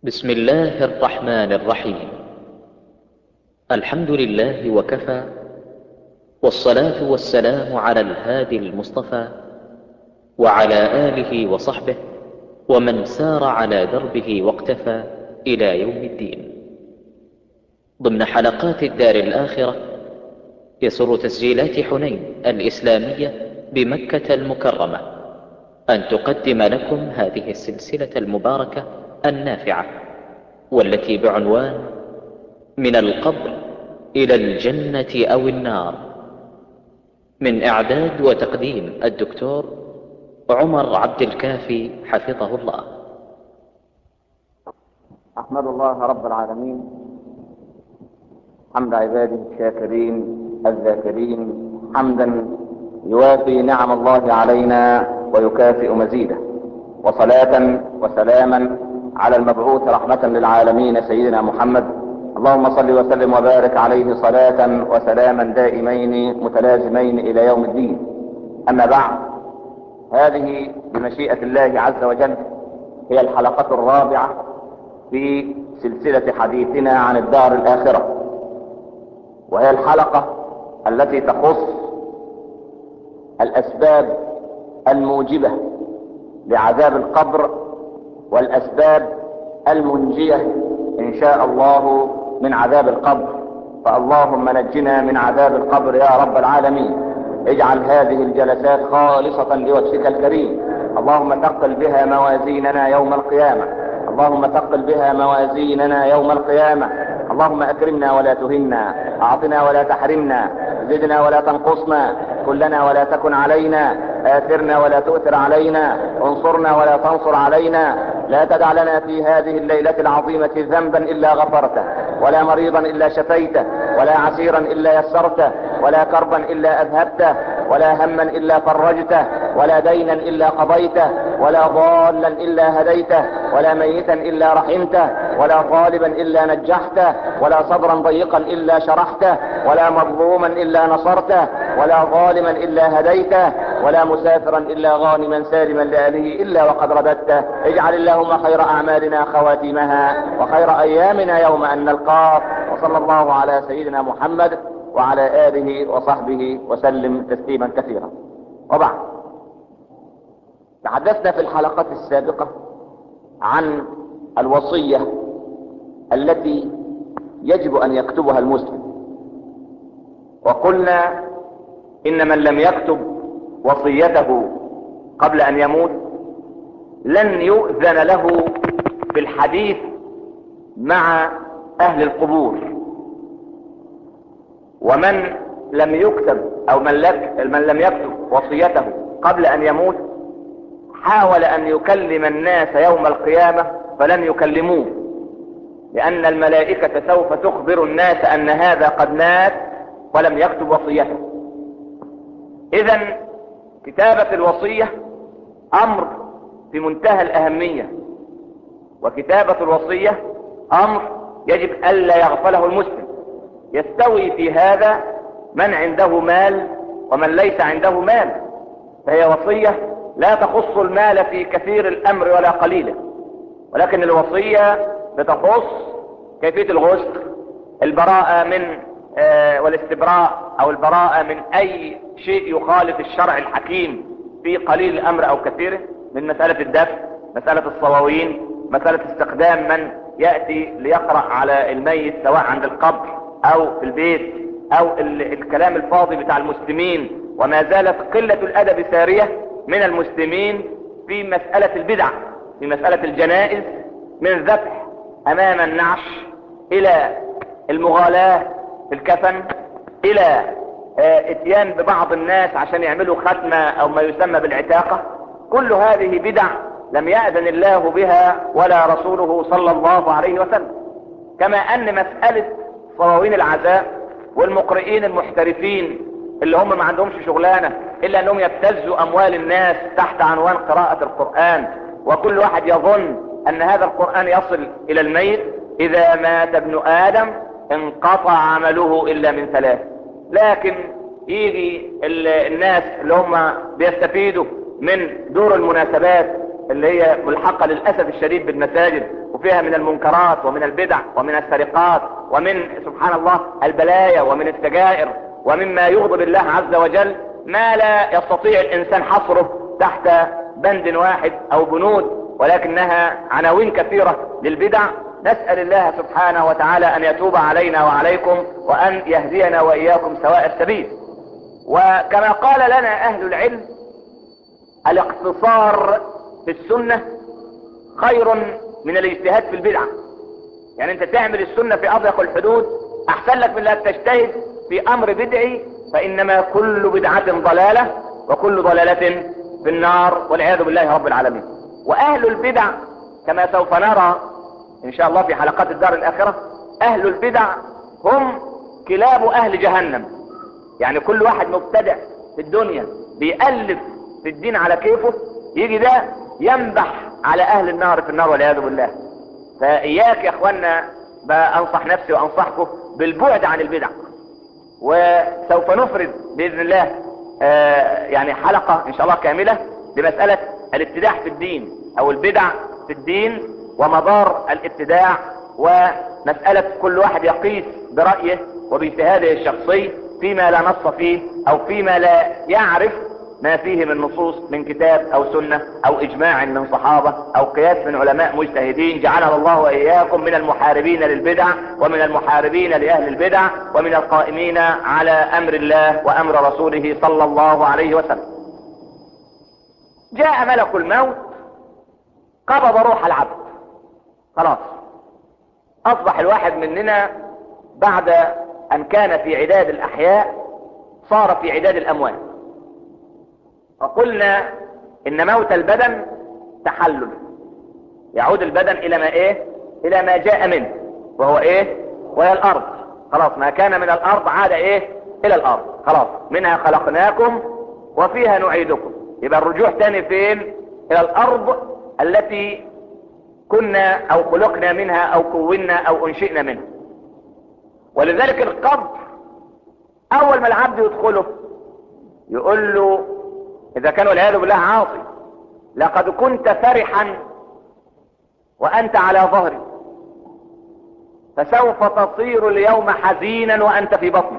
بسم الله الرحمن الرحيم الحمد لله وكفى والصلاة والسلام على الهادي المصطفى وعلى آله وصحبه ومن سار على دربه واقتفى إلى يوم الدين ضمن حلقات الدار الآخرة يسر تسجيلات حنين الإسلامية بمكة المكرمة أن تقدم لكم هذه السلسلة المباركة النافعة والتي بعنوان من القبر إلى الجنة أو النار من إعداد وتقديم الدكتور عمر عبد الكافي حفظه الله أحمد الله رب العالمين حمد عباده الشاكرين الذاكرين حمدا يوافي نعم الله علينا ويكافئ مزيده وصلاة وسلاما على المبعوث رحمة للعالمين سيدنا محمد اللهم صل وسلم وبارك عليه صلاة وسلاما دائمين متلازمين الى يوم الدين اما بعد هذه بمشيئة الله عز وجل هي الحلقة الرابعة في سلسلة حديثنا عن الدار الاخرة وهي الحلقة التي تخص الاسباب الموجبة لعذاب القبر والاسباب المنجية ان شاء الله من عذاب القبر فاللهم نجنا من عذاب القبر يا رب العالمين اجعل هذه الجلسات خالصة لوجهك الكريم اللهم ثقل بها موازيننا يوم القيامة اللهم ثقل بها موازيننا يوم القيامة اللهم اكرمنا ولا تهنا اعطنا ولا تحرمنا زدنا ولا تنقصنا كلنا ولا تكن علينا آثرنا ولا تؤثر علينا انصرنا ولا تنصر علينا لا تدع لنا في هذه الليلة العظيمة ذنبا إلا غفرته ولا مريضا إلا شفيته ولا عسيرا إلا يسرته ولا كربا إلا أذهبته ولا هما إلا فرجته ولا دينا إلا قضيته ولا ضالا إلا هديته ولا ميتا إلا رحمته ولا طالبا إلا نجحته ولا صدرا ضيقا إلا شرحته ولا مظلوما إلا نصرته ولا ظالما إلا هديته ولا مسافرا إلا غانما سالما لأهله إلا وقد رددته اجعل اللهم خير أعمالنا خواتمها وخير أيامنا يوم أن نلقاك وصلى الله على سيدنا محمد وعلى آله وصحبه وسلم تسليما كثيرا وبعد تحدثنا في الحلقات السابقة عن الوصية التي يجب أن يكتبها المسلم وقلنا إن من لم يكتب وصيته قبل أن يموت لن يؤذن له في الحديث مع أهل القبور ومن لم يكتب أو من, لك من لم يكتب وصيته قبل أن يموت حاول أن يكلم الناس يوم القيامة فلن يكلموه لأن الملائكة سوف تخبر الناس أن هذا قد مات ولم يكتب وصيته إذا كتابة الوصية أمر في منتهى الأهمية وكتابة الوصية أمر يجب ألا يغفله المسلم يستوي في هذا من عنده مال ومن ليس عنده مال فهي وصية لا تخص المال في كثير الأمر ولا قليله ولكن الوصية بتخص كيفية الغسل البراءة من آه والاستبراء او البراءة من اي شيء يخالف الشرع الحكيم في قليل الامر او كثيره من مسألة الدفن مسألة الصواوين مسألة استخدام من يأتي ليقرأ على الميت سواء عند القبر او في البيت او ال الكلام الفاضي بتاع المسلمين وما زالت قلة الادب سارية من المسلمين في مسألة البدع في مسألة الجنائز من ذبح امام النعش الى المغالاة في الكفن الى اتيان ببعض الناس عشان يعملوا ختمة او ما يسمى بالعتاقة كل هذه بدع لم يأذن الله بها ولا رسوله صلى الله عليه وسلم كما ان مسألة صواوين العزاء والمقرئين المحترفين اللي هم ما عندهمش شغلانة الا انهم يبتزوا اموال الناس تحت عنوان قراءة القرآن وكل واحد يظن ان هذا القرآن يصل الى الميت اذا مات ابن ادم انقطع عمله الا من ثلاث لكن يجي الناس اللي هم بيستفيدوا من دور المناسبات اللي هي ملحقة للأسف الشديد بالمساجد وفيها من المنكرات ومن البدع ومن السرقات ومن سبحان الله البلايا ومن السجائر ومما يغضب الله عز وجل ما لا يستطيع الانسان حصره تحت بند واحد او بنود ولكنها عناوين كثيرة للبدع نسأل الله سبحانه وتعالى ان يتوب علينا وعليكم وان يهدينا واياكم سواء السبيل وكما قال لنا اهل العلم الاقتصار في السنة خير من الاجتهاد في البدعة يعني انت تعمل السنة في اضيق الحدود احسن لك من انك تجتهد في امر بدعي فانما كل بدعة ضلالة وكل ضلالة في النار والعياذ بالله رب العالمين واهل البدع كما سوف نرى ان شاء الله في حلقات الدار الاخرة اهل البدع هم كلاب اهل جهنم يعني كل واحد مبتدع في الدنيا بيألف في الدين على كيفه يجي ده ينبح على اهل النار في النار والعياذ بالله فاياك يا اخوانا بانصح نفسي وانصحكم بالبعد عن البدع وسوف نفرد باذن الله آه يعني حلقة ان شاء الله كاملة بمسألة الابتداع في الدين او البدع في الدين ومدار الابتداع ومسألة كل واحد يقيس برأيه وباجتهاده الشخصي فيما لا نص فيه او فيما لا يعرف ما فيه من نصوص من كتاب او سنة او اجماع من صحابة او قياس من علماء مجتهدين جعلنا الله واياكم من المحاربين للبدع ومن المحاربين لاهل البدع ومن القائمين على امر الله وامر رسوله صلى الله عليه وسلم جاء ملك الموت قبض روح العبد خلاص اصبح الواحد مننا بعد ان كان في عداد الاحياء صار في عداد الاموات فقلنا ان موت البدن تحلل يعود البدن الى ما ايه الى ما جاء منه وهو ايه وهي الارض خلاص ما كان من الارض عاد ايه الى الارض خلاص منها خلقناكم وفيها نعيدكم يبقى الرجوع تاني فين الى الارض التي كنا او خلقنا منها او كونا او انشئنا منها ولذلك القبر اول ما العبد يدخله يقول له اذا كان والعياذ بالله عاصي لقد كنت فرحا وانت على ظهري فسوف تصير اليوم حزينا وانت في بطني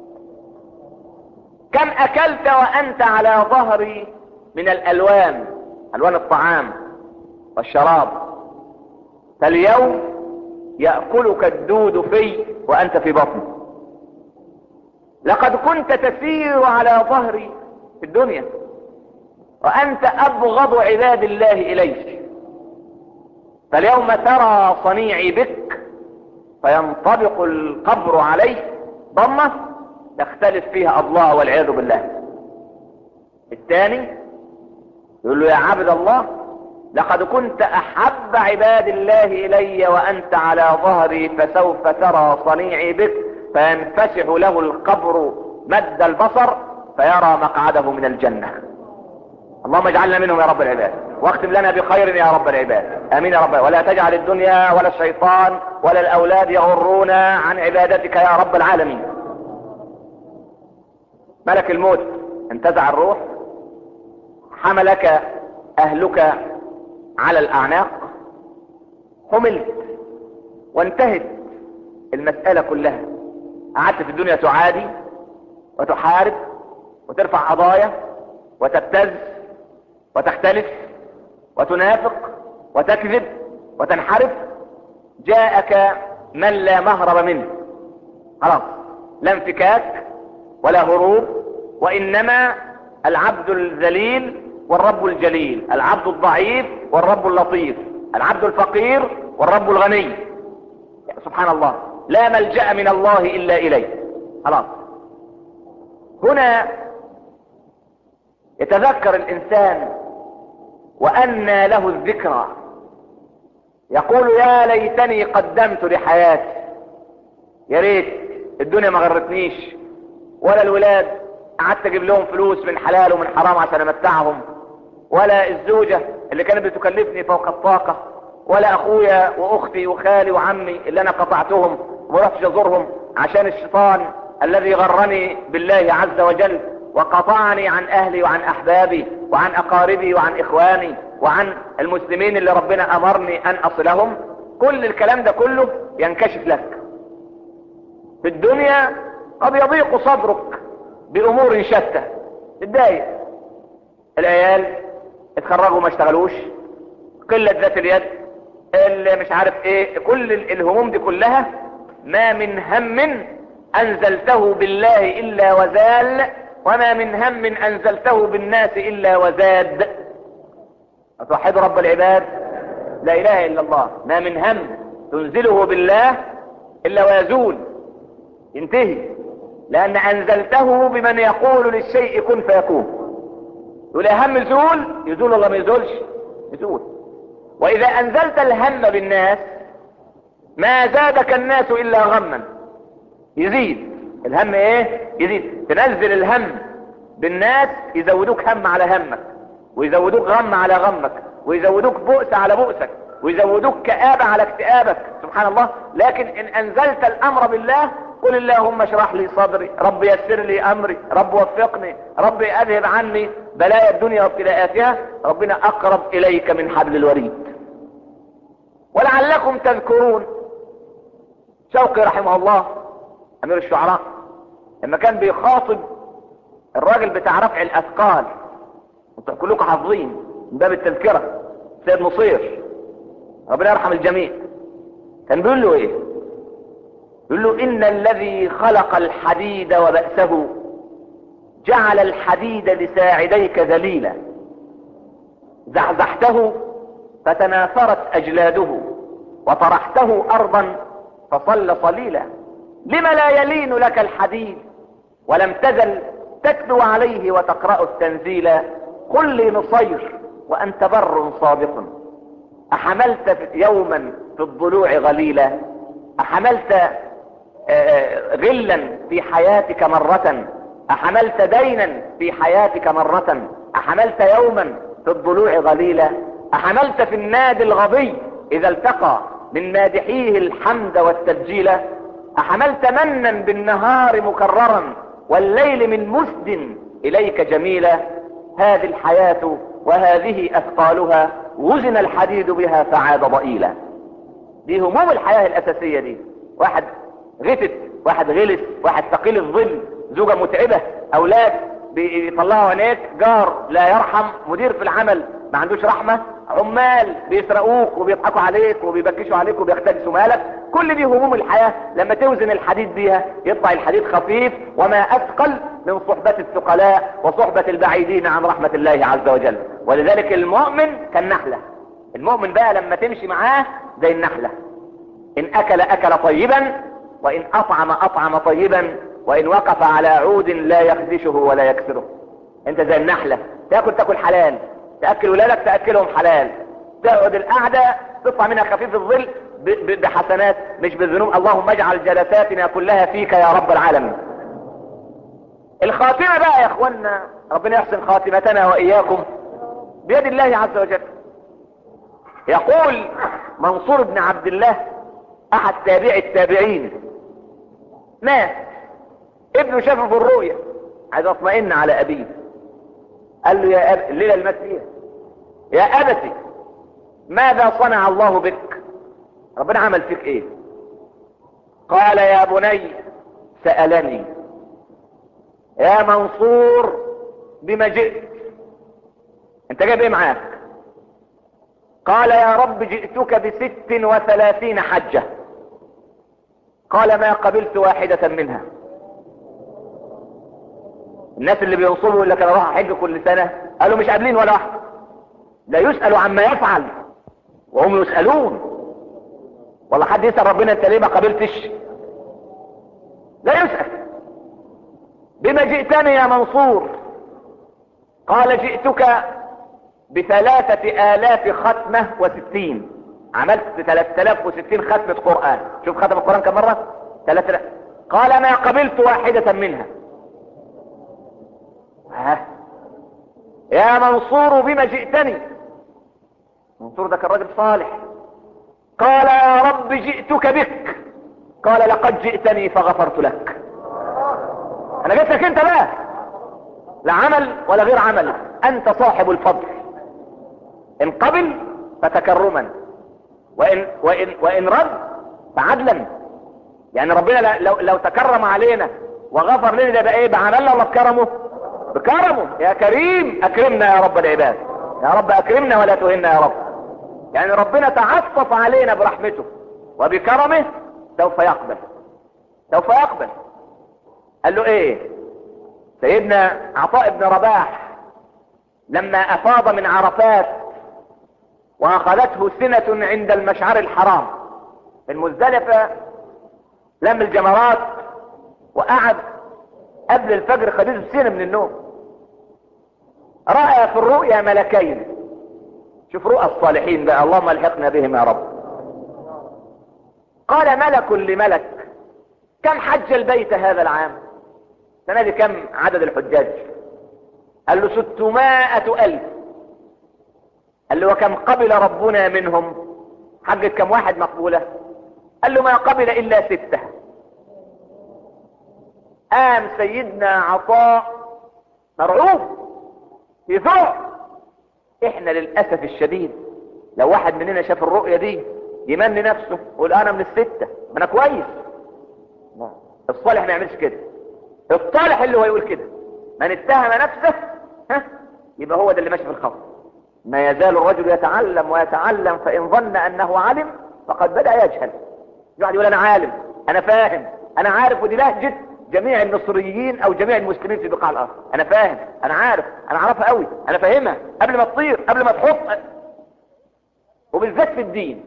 كم اكلت وانت على ظهري من الالوان الوان الطعام والشراب فاليوم يأكلك الدود في وانت في بطني لقد كنت تسير على ظهري في الدنيا وانت ابغض عباد الله اليك فاليوم ترى صنيعي بك فينطبق القبر عليه ضمة تختلف فيها اضلاع والعياذ بالله الثاني يقول له يا عبد الله لقد كنت احب عباد الله الي وانت على ظهري فسوف ترى صنيعي بك فينفسح له القبر مد البصر فيرى مقعده من الجنة اللهم اجعلنا منهم يا رب العباد واختم لنا بخير يا رب العباد امين يا رب ولا تجعل الدنيا ولا الشيطان ولا الاولاد يغرونا عن عبادتك يا رب العالمين ملك الموت انتزع الروح حملك اهلك على الاعناق حملت وانتهت المسألة كلها قعدت في الدنيا تعادي وتحارب وترفع قضايا وتبتز وتختلف وتنافق وتكذب وتنحرف جاءك من لا مهرب منه خلاص لا انفكاك ولا هروب وانما العبد الذليل والرب الجليل العبد الضعيف والرب اللطيف العبد الفقير والرب الغني سبحان الله لا ملجأ من الله الا اليه خلاص هنا يتذكر الانسان وانى له الذكرى يقول يا ليتني قدمت لحياتي يا ريت الدنيا ما غرتنيش ولا الولاد قعدت اجيب لهم فلوس من حلال ومن حرام عشان امتعهم ولا الزوجة اللي كانت بتكلفني فوق الطاقة ولا اخويا واختي وخالي وعمي اللي انا قطعتهم ورحتش ازورهم عشان الشيطان الذي غرني بالله عز وجل وقطعني عن اهلي وعن احبابي وعن اقاربي وعن اخواني وعن المسلمين اللي ربنا امرني ان اصلهم كل الكلام ده كله ينكشف لك في الدنيا قد يضيق صدرك بامور شتى تتضايق العيال اتخرجوا ما اشتغلوش قلة ذات اليد اللي مش عارف ايه كل ال- الهموم دي كلها ما من هم انزلته بالله الا وزال وما من هم انزلته بالناس الا وزاد اتوحدوا رب العباد لا اله الا الله ما من هم تنزله بالله الا ويزول ينتهي لان انزلته بمن يقول للشيء كن فيكون يقول يا هم يزول يزول ولا ما يزولش يزول واذا انزلت الهم بالناس ما زادك الناس الا غما يزيد الهم ايه يزيد تنزل الهم بالناس يزودوك هم على همك ويزودوك غم على غمك ويزودوك بؤس على بؤسك ويزودوك كآبة على اكتئابك سبحان الله لكن ان انزلت الامر بالله قل اللهم اشرح لي صدري رب يسر لي امري رب وفقني رب اذهب عني بلايا الدنيا وابتلاءاتها ربنا اقرب اليك من حبل الوريد ولعلكم تذكرون شوقي رحمه الله امير الشعراء لما كان بيخاطب الراجل بتاع رفع الاثقال انتم كلكم حافظين من باب التذكرة سيد نصير ربنا يرحم الجميع كان بيقول له ايه يقول له ان الذي خلق الحديد وبأسه جعل الحديد لساعديك ذليلا زحزحته فتناثرت اجلاده وطرحته ارضا فصل صليلا لم لا يلين لك الحديد ولم تزل تتلو عليه وتقرأ التنزيل قل لي نصير وانت بر صادق احملت يوما في الضلوع غليلا احملت آه، غلا في حياتك مرة احملت دينا في حياتك مرة احملت يوما في الضلوع غليلا احملت في النادي الغبي اذا التقى من مادحيه الحمد والتسجيل احملت منا بالنهار مكررا والليل من مسد اليك جميلا هذه الحياة وهذه اثقالها وزن الحديد بها فعاد ضئيلا دي هموم الحياة الاساسية دي واحد غتت واحد غلس واحد ثقيل الظل زوجة متعبة اولاد بيطلعوا عينيك جار لا يرحم مدير في العمل ما عندوش رحمة عمال بيسرقوك وبيضحكوا عليك وبيبكشوا عليك وبيختلسوا مالك كل دي هموم الحياة لما توزن الحديد بيها يطلع الحديد خفيف وما اثقل من صحبة الثقلاء وصحبة البعيدين عن رحمة الله عز وجل ولذلك المؤمن كالنحلة المؤمن بقى لما تمشي معاه زي النحلة ان اكل اكل طيبا وان اطعم اطعم طيبا وان وقف على عود لا يخدشه ولا يكسره انت زي النحلة تاكل تاكل حلال تاكل ولادك تاكلهم حلال تقعد القعدة تطلع منها خفيف الظل ب- ب- بحسنات مش بالذنوب اللهم اجعل جلساتنا كلها فيك يا رب العالمين الخاتمة بقى يا اخوانا ربنا يحسن خاتمتنا واياكم بيد الله عز وجل يقول منصور بن عبد الله احد تابع التابعين مات ابنه شافه في الرؤيا عايز اطمئن على ابيه قال له يا أب... الليله اللي مات فيها يا ابتي ماذا صنع الله بك ربنا عمل فيك ايه قال يا بني سألني يا منصور بما جئت انت جايب ايه معاك قال يا رب جئتك بست وثلاثين حجة قال ما قبلت واحدة منها الناس اللي بينصبوا يقول لك انا اروح احج كل سنة قالوا مش قابلين ولا واحد لا يسأل عما يفعل وهم يسألون والله حد يسأل ربنا انت ليه ما قبلتش لا يسأل بما جئتني يا منصور قال جئتك بثلاثة آلاف ختمة وستين عملت ثلاثة آلاف وستين ختمة قرآن شوف ختم القرآن كم مرة ثلاثة آلاف قال ما قبلت واحدة منها ها يا منصور بما جئتني منصور ده كان راجل صالح قال يا رب جئتك بك قال لقد جئتني فغفرت لك انا جيت لك انت بقى لا عمل ولا غير عمل انت صاحب الفضل ان قبل فتكرما وإن, وإن, وإن رد فعدلا يعني ربنا لو, لو تكرم علينا وغفر لنا ده بقى ايه بعملنا ولا بكرمه بكرمه يا كريم اكرمنا يا رب العباد يا رب اكرمنا ولا تهنا يا رب يعني ربنا تعطف علينا برحمته وبكرمه سوف يقبل سوف يقبل قال له ايه سيدنا عطاء بن رباح لما افاض من عرفات واخذته سنة عند المشعر الحرام المزدلفة لم الجمرات وقعد قبل الفجر خدته سنة من النوم رأى في الرؤيا ملكين شوف رؤى الصالحين بقى اللهم الحقنا بهم يا رب قال ملك لملك كم حج البيت هذا العام سنة دي كم عدد الحجاج قال له ستمائة ألف قال له وكم قبل ربنا منهم حجة كم واحد مقبولة قال له ما قبل إلا ستة قام سيدنا عطاء مرعوب في ذوق احنا للأسف الشديد لو واحد مننا شاف الرؤية دي يمني نفسه يقول انا من الستة ما انا كويس الصالح ما يعملش كده الصالح اللي هو يقول كده من اتهم نفسه ها يبقى هو ده اللي ماشي في الخط ما يزال الرجل يتعلم ويتعلم فان ظن انه علم فقد بدأ يجهل يقعد يقول انا عالم انا فاهم انا عارف ودي لهجة جميع المصريين او جميع المسلمين في بقاع الارض انا فاهم انا عارف انا عارفها قوي انا فاهمها قبل ما تطير قبل ما تحط وبالذات في الدين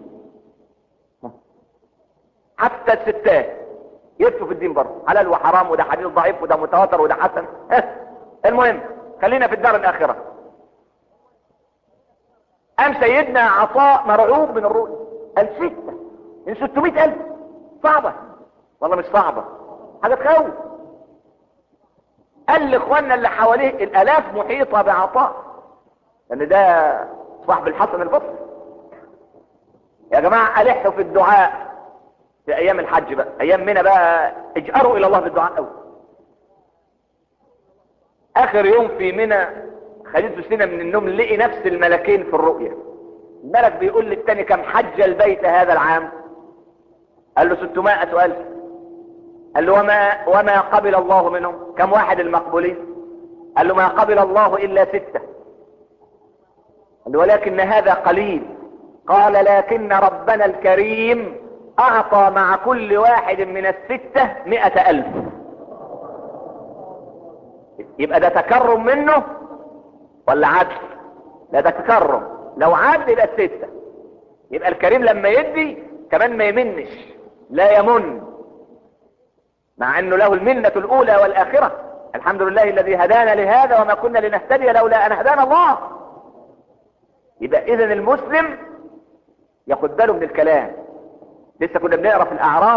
حتى الستات يفتوا في الدين برضه حلال وحرام وده حديث ضعيف وده متواتر وده حسن المهم خلينا في الدار الاخره قام سيدنا عطاء مرعوب من الرؤيا قال ستة من 600 ألف صعبة والله مش صعبة حاجة تخوف قال لاخواننا اللي حواليه الالاف محيطة بعطاء لان ده صاحب الحسن البصري يا جماعة ألحوا في الدعاء في ايام الحج بقى ايام منى بقى اجأروا الى الله بالدعاء قوي اخر يوم في منى خدته سنة من النوم لقي نفس الملكين في الرؤية الملك بيقول للتاني كم حج البيت هذا العام قال له 600 ألف قال له وما, وما قبل الله منهم كم واحد المقبولين قال له ما قبل الله إلا ستة قال له ولكن هذا قليل قال لكن ربنا الكريم أعطى مع كل واحد من الستة مئة ألف يبقى ده تكرم منه ولا عدل لا ده تكرم لو عدل يبقى الستة يبقى الكريم لما يدي كمان ما يمنش لا يمن مع انه له المنة الاولى والاخرة الحمد لله الذي هدانا لهذا وما كنا لنهتدي لولا ان هدانا الله يبقى اذا المسلم ياخد باله من الكلام لسه كنا بنقرا في الاعراف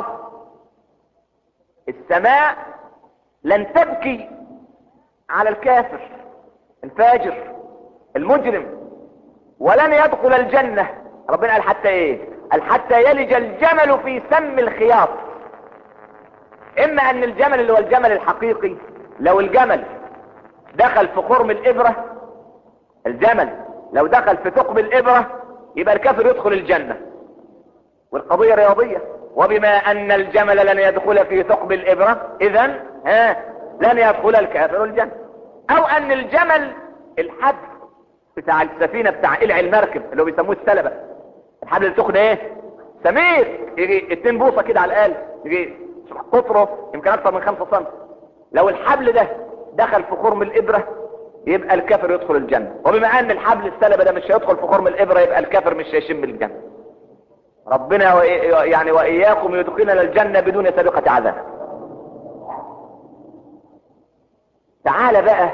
السماء لن تبكي على الكافر الفاجر المجرم ولن يدخل الجنة ربنا قال حتى ايه قال حتى يلج الجمل في سم الخياط اما ان الجمل اللي هو الجمل الحقيقي لو الجمل دخل في خرم الابرة الجمل لو دخل في ثقب الابرة يبقى الكافر يدخل الجنة والقضية رياضية وبما ان الجمل لن يدخل في ثقب الابرة اذا ها لن يدخل الكافر الجنة او ان الجمل الحبل بتاع السفينة بتاع قلع المركب اللي هو بيسموه السلبة الحبل اللي تخن ايه سمير يجي اتنين بوصة كده على الاقل يجي قطره يمكن اكثر من خمسة سم لو الحبل ده دخل في خرم الابرة يبقى الكافر يدخل الجنة وبما ان الحبل السلبة ده مش هيدخل في خرم الابرة يبقى الكافر مش هيشم الجنة ربنا وإي... يعني واياكم يدخلنا الجنة بدون سابقة عذاب تعال بقى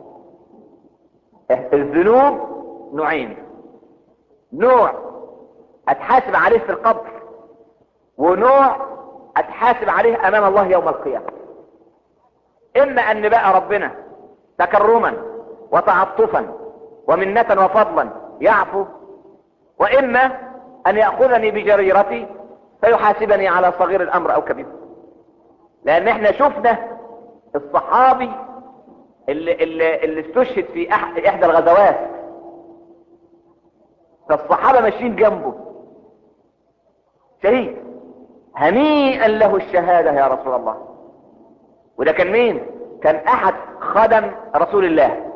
الذنوب نوعين نوع اتحاسب عليه في القبر ونوع اتحاسب عليه امام الله يوم القيامة اما ان بقى ربنا تكرما وتعطفا ومنة وفضلا يعفو واما ان يأخذني بجريرتي فيحاسبني على صغير الامر او كبير لان احنا شفنا الصحابي اللي, اللي, اللي استشهد في أح- احدى الغزوات فالصحابة ماشيين جنبه شهيد هنيئا له الشهادة يا رسول الله وده كان مين كان احد خدم رسول الله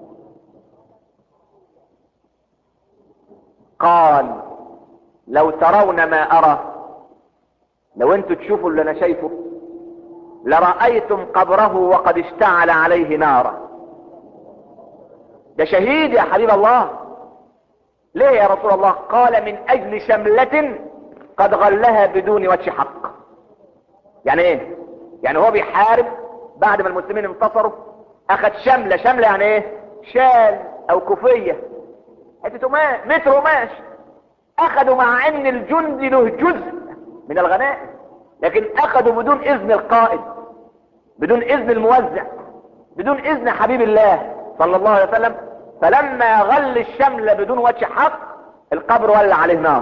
قال لو ترون ما ارى لو انتوا تشوفوا اللي انا شايفه لرأيتم قبره وقد اشتعل عليه نارا ده شهيد يا حبيب الله ليه يا رسول الله قال من اجل شملة قد غلها بدون وجه حق يعني ايه يعني هو بيحارب بعد ما المسلمين انتصروا اخد شملة شملة يعني ايه شال او كوفية حتة قماش متر قماش اخدوا مع ان الجندي له جزء من الغنائم لكن اخدوا بدون اذن القائد بدون اذن الموزع بدون اذن حبيب الله صلى الله عليه وسلم فلما غل الشمل بدون وجه حق القبر ولع عليه نار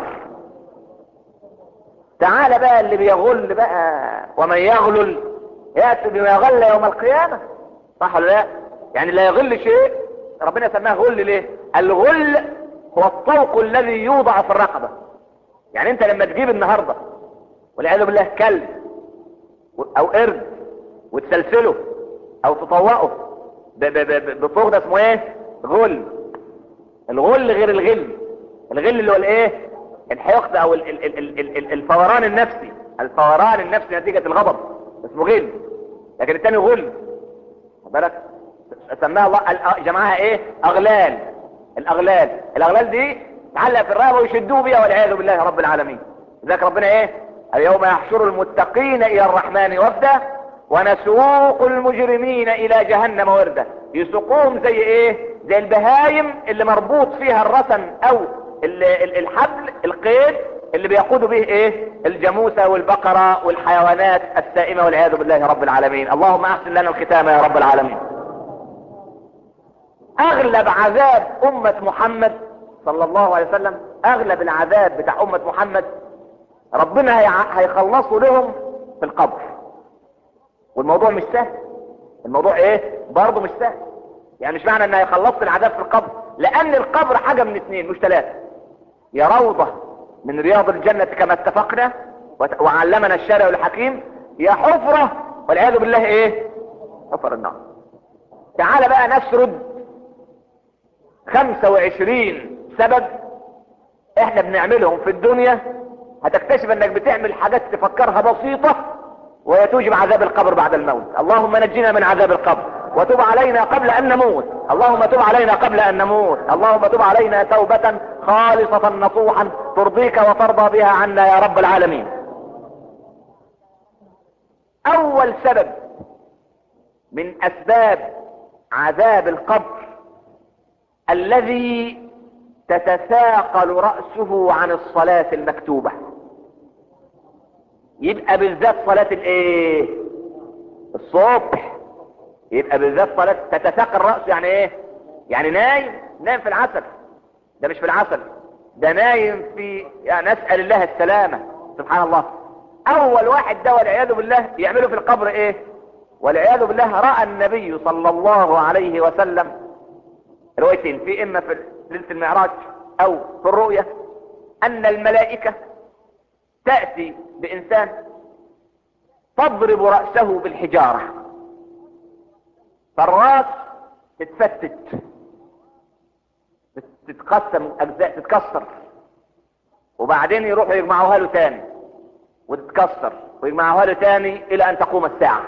تعال بقى اللي بيغل بقى ومن يغلل يأتي بما يغل يوم القيامة صح ولا لا يعني لا يغل شيء ربنا سماه غل ليه الغل هو الطوق الذي يوضع في الرقبة يعني انت لما تجيب النهاردة والعياذ بالله كلب او قرد وتسلسله او تطوقه بطوق ده اسمه ايه غل الغل غير الغل الغل اللي هو الايه الحقد او ال ال ال ال ال الفوران النفسي الفوران النفسي نتيجة الغضب اسمه غل لكن التاني غل بالك سماها الله جمعها ايه اغلال الاغلال الاغلال دي تعلق في الرقبه ويشدوه بيها والعياذ بالله رب العالمين ذاك ربنا ايه اليوم يحشر المتقين الى الرحمن وفدا ونسوق المجرمين الى جهنم وردا يسوقوهم زي ايه زي البهايم اللي مربوط فيها الرسن او الحبل القيد اللي بيقودوا به ايه الجاموسة والبقرة والحيوانات السائمة والعياذ بالله رب العالمين اللهم احسن لنا الختام يا رب العالمين اغلب عذاب امة محمد صلى الله عليه وسلم اغلب العذاب بتاع امة محمد ربنا هيخلصوا لهم في القبر والموضوع مش سهل الموضوع ايه برضه مش سهل يعني مش معنى ان هيخلصوا العذاب في القبر لان القبر حاجة من اثنين مش ثلاثة يا روضة من رياض الجنة كما اتفقنا وعلمنا الشارع الحكيم يا حفرة والعياذ بالله ايه حفر النار تعال بقى نسرد 25 سبب احنا بنعملهم في الدنيا هتكتشف انك بتعمل حاجات تفكرها بسيطة ويتوجب عذاب القبر بعد الموت اللهم نجنا من عذاب القبر وتب علينا قبل ان نموت اللهم تب علينا قبل ان نموت اللهم تب علينا توبة خالصة نصوحا ترضيك وترضى بها عنا يا رب العالمين اول سبب من اسباب عذاب القبر الذي تتثاقل رأسه عن الصلاة المكتوبة يبقى بالذات صلاة الايه الصبح يبقى بالذات صلاة تتثاقل رأسه يعني ايه يعني نايم نايم في العسل ده مش في العسل ده نايم في يعني نسأل الله السلامة سبحان الله اول واحد ده والعياذ بالله يعمله في القبر ايه والعياذ بالله رأى النبي صلى الله عليه وسلم روايتين في اما في ليلة المعراج او في الرؤية ان الملائكة تأتي بانسان تضرب رأسه بالحجارة فالراس تتفتت تتقسم اجزاء تتكسر وبعدين يروحوا يجمعوها له تاني وتتكسر ويجمعوها له تاني الى ان تقوم الساعة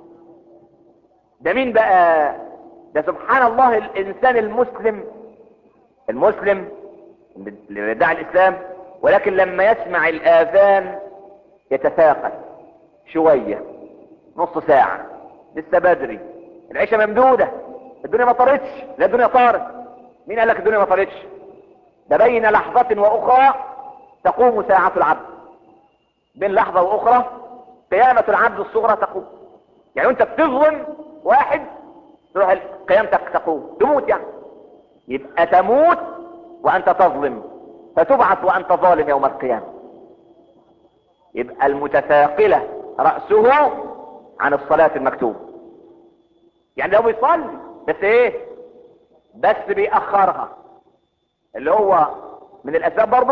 ده مين بقى ده سبحان الله الانسان المسلم المسلم اللي بيدعي الاسلام ولكن لما يسمع الاذان يتثاقل شوية نص ساعة لسه بدري العيشة ممدودة الدنيا ما طارتش لا الدنيا طارت مين قال لك الدنيا ما طارتش ده بين لحظة واخرى تقوم ساعة العبد بين لحظة واخرى قيامة العبد الصغرى تقوم يعني انت بتظلم واحد تروح قيامتك تقوم تموت يعني يبقى تموت وانت تظلم فتبعث وانت ظالم يوم القيامة يبقى المتثاقلة رأسه عن الصلاة المكتوبة يعني لو بيصلي بس ايه بس بيأخرها اللي هو من الاسباب برضه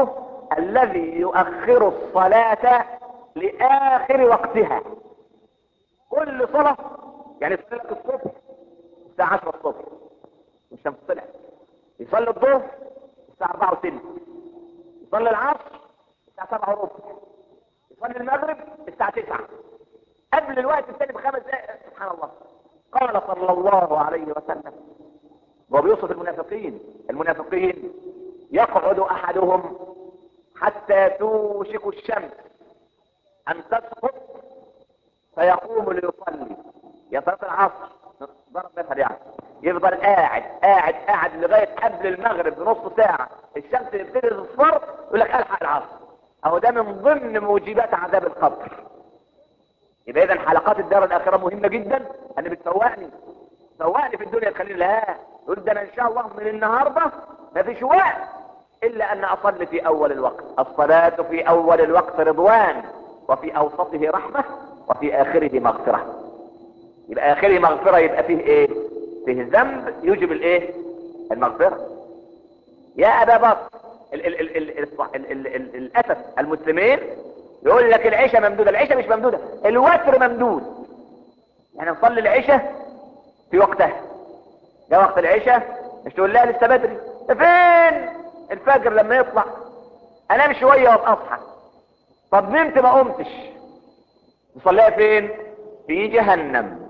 الذي يؤخر الصلاة لآخر وقتها كل صلاة يعني يصلي لك الصبح الساعة 10 الصبح الشمس طلعت يصلي الظهر الساعة 4 وثلث يصلي العصر الساعة 7 وربع يصلي المغرب الساعة 9 قبل الوقت الثاني بخمس دقائق سبحان الله قال صلى الله عليه وسلم وهو بيوصف المنافقين المنافقين يقعد احدهم حتى توشك الشمس ان تسقط فيقوم ليصلي يا صلاه العصر ضرب مثل يعني يفضل قاعد قاعد قاعد لغايه قبل المغرب بنص ساعه الشمس تبتدي تصفر يقول لك الحق العصر اهو ده من ضمن موجبات عذاب القبر يبقى اذا حلقات الدار الاخره مهمه جدا انا بتفوقني تفوقني في الدنيا تخليني لا يقول ده انا ان شاء الله من النهارده ما فيش وقت الا ان اصلي في اول الوقت الصلاه في اول الوقت رضوان وفي اوسطه رحمه وفي اخره مغفره يبقى اخره مغفره يبقى فيه ايه فيه ذنب يوجب الايه المغفره يا ابا بكر ال- ال- ال- ال- ال- ال- ال- الاسف المسلمين يقول لك العشاء ممدوده العشاء مش ممدوده الوتر ممدود يعني نصلي العشاء في وقتها ده وقت العشاء مش تقول لها لسه بدري ده فين الفجر لما يطلع انام شويه وابقى اصحى طب نمت ما قمتش نصليها فين في جهنم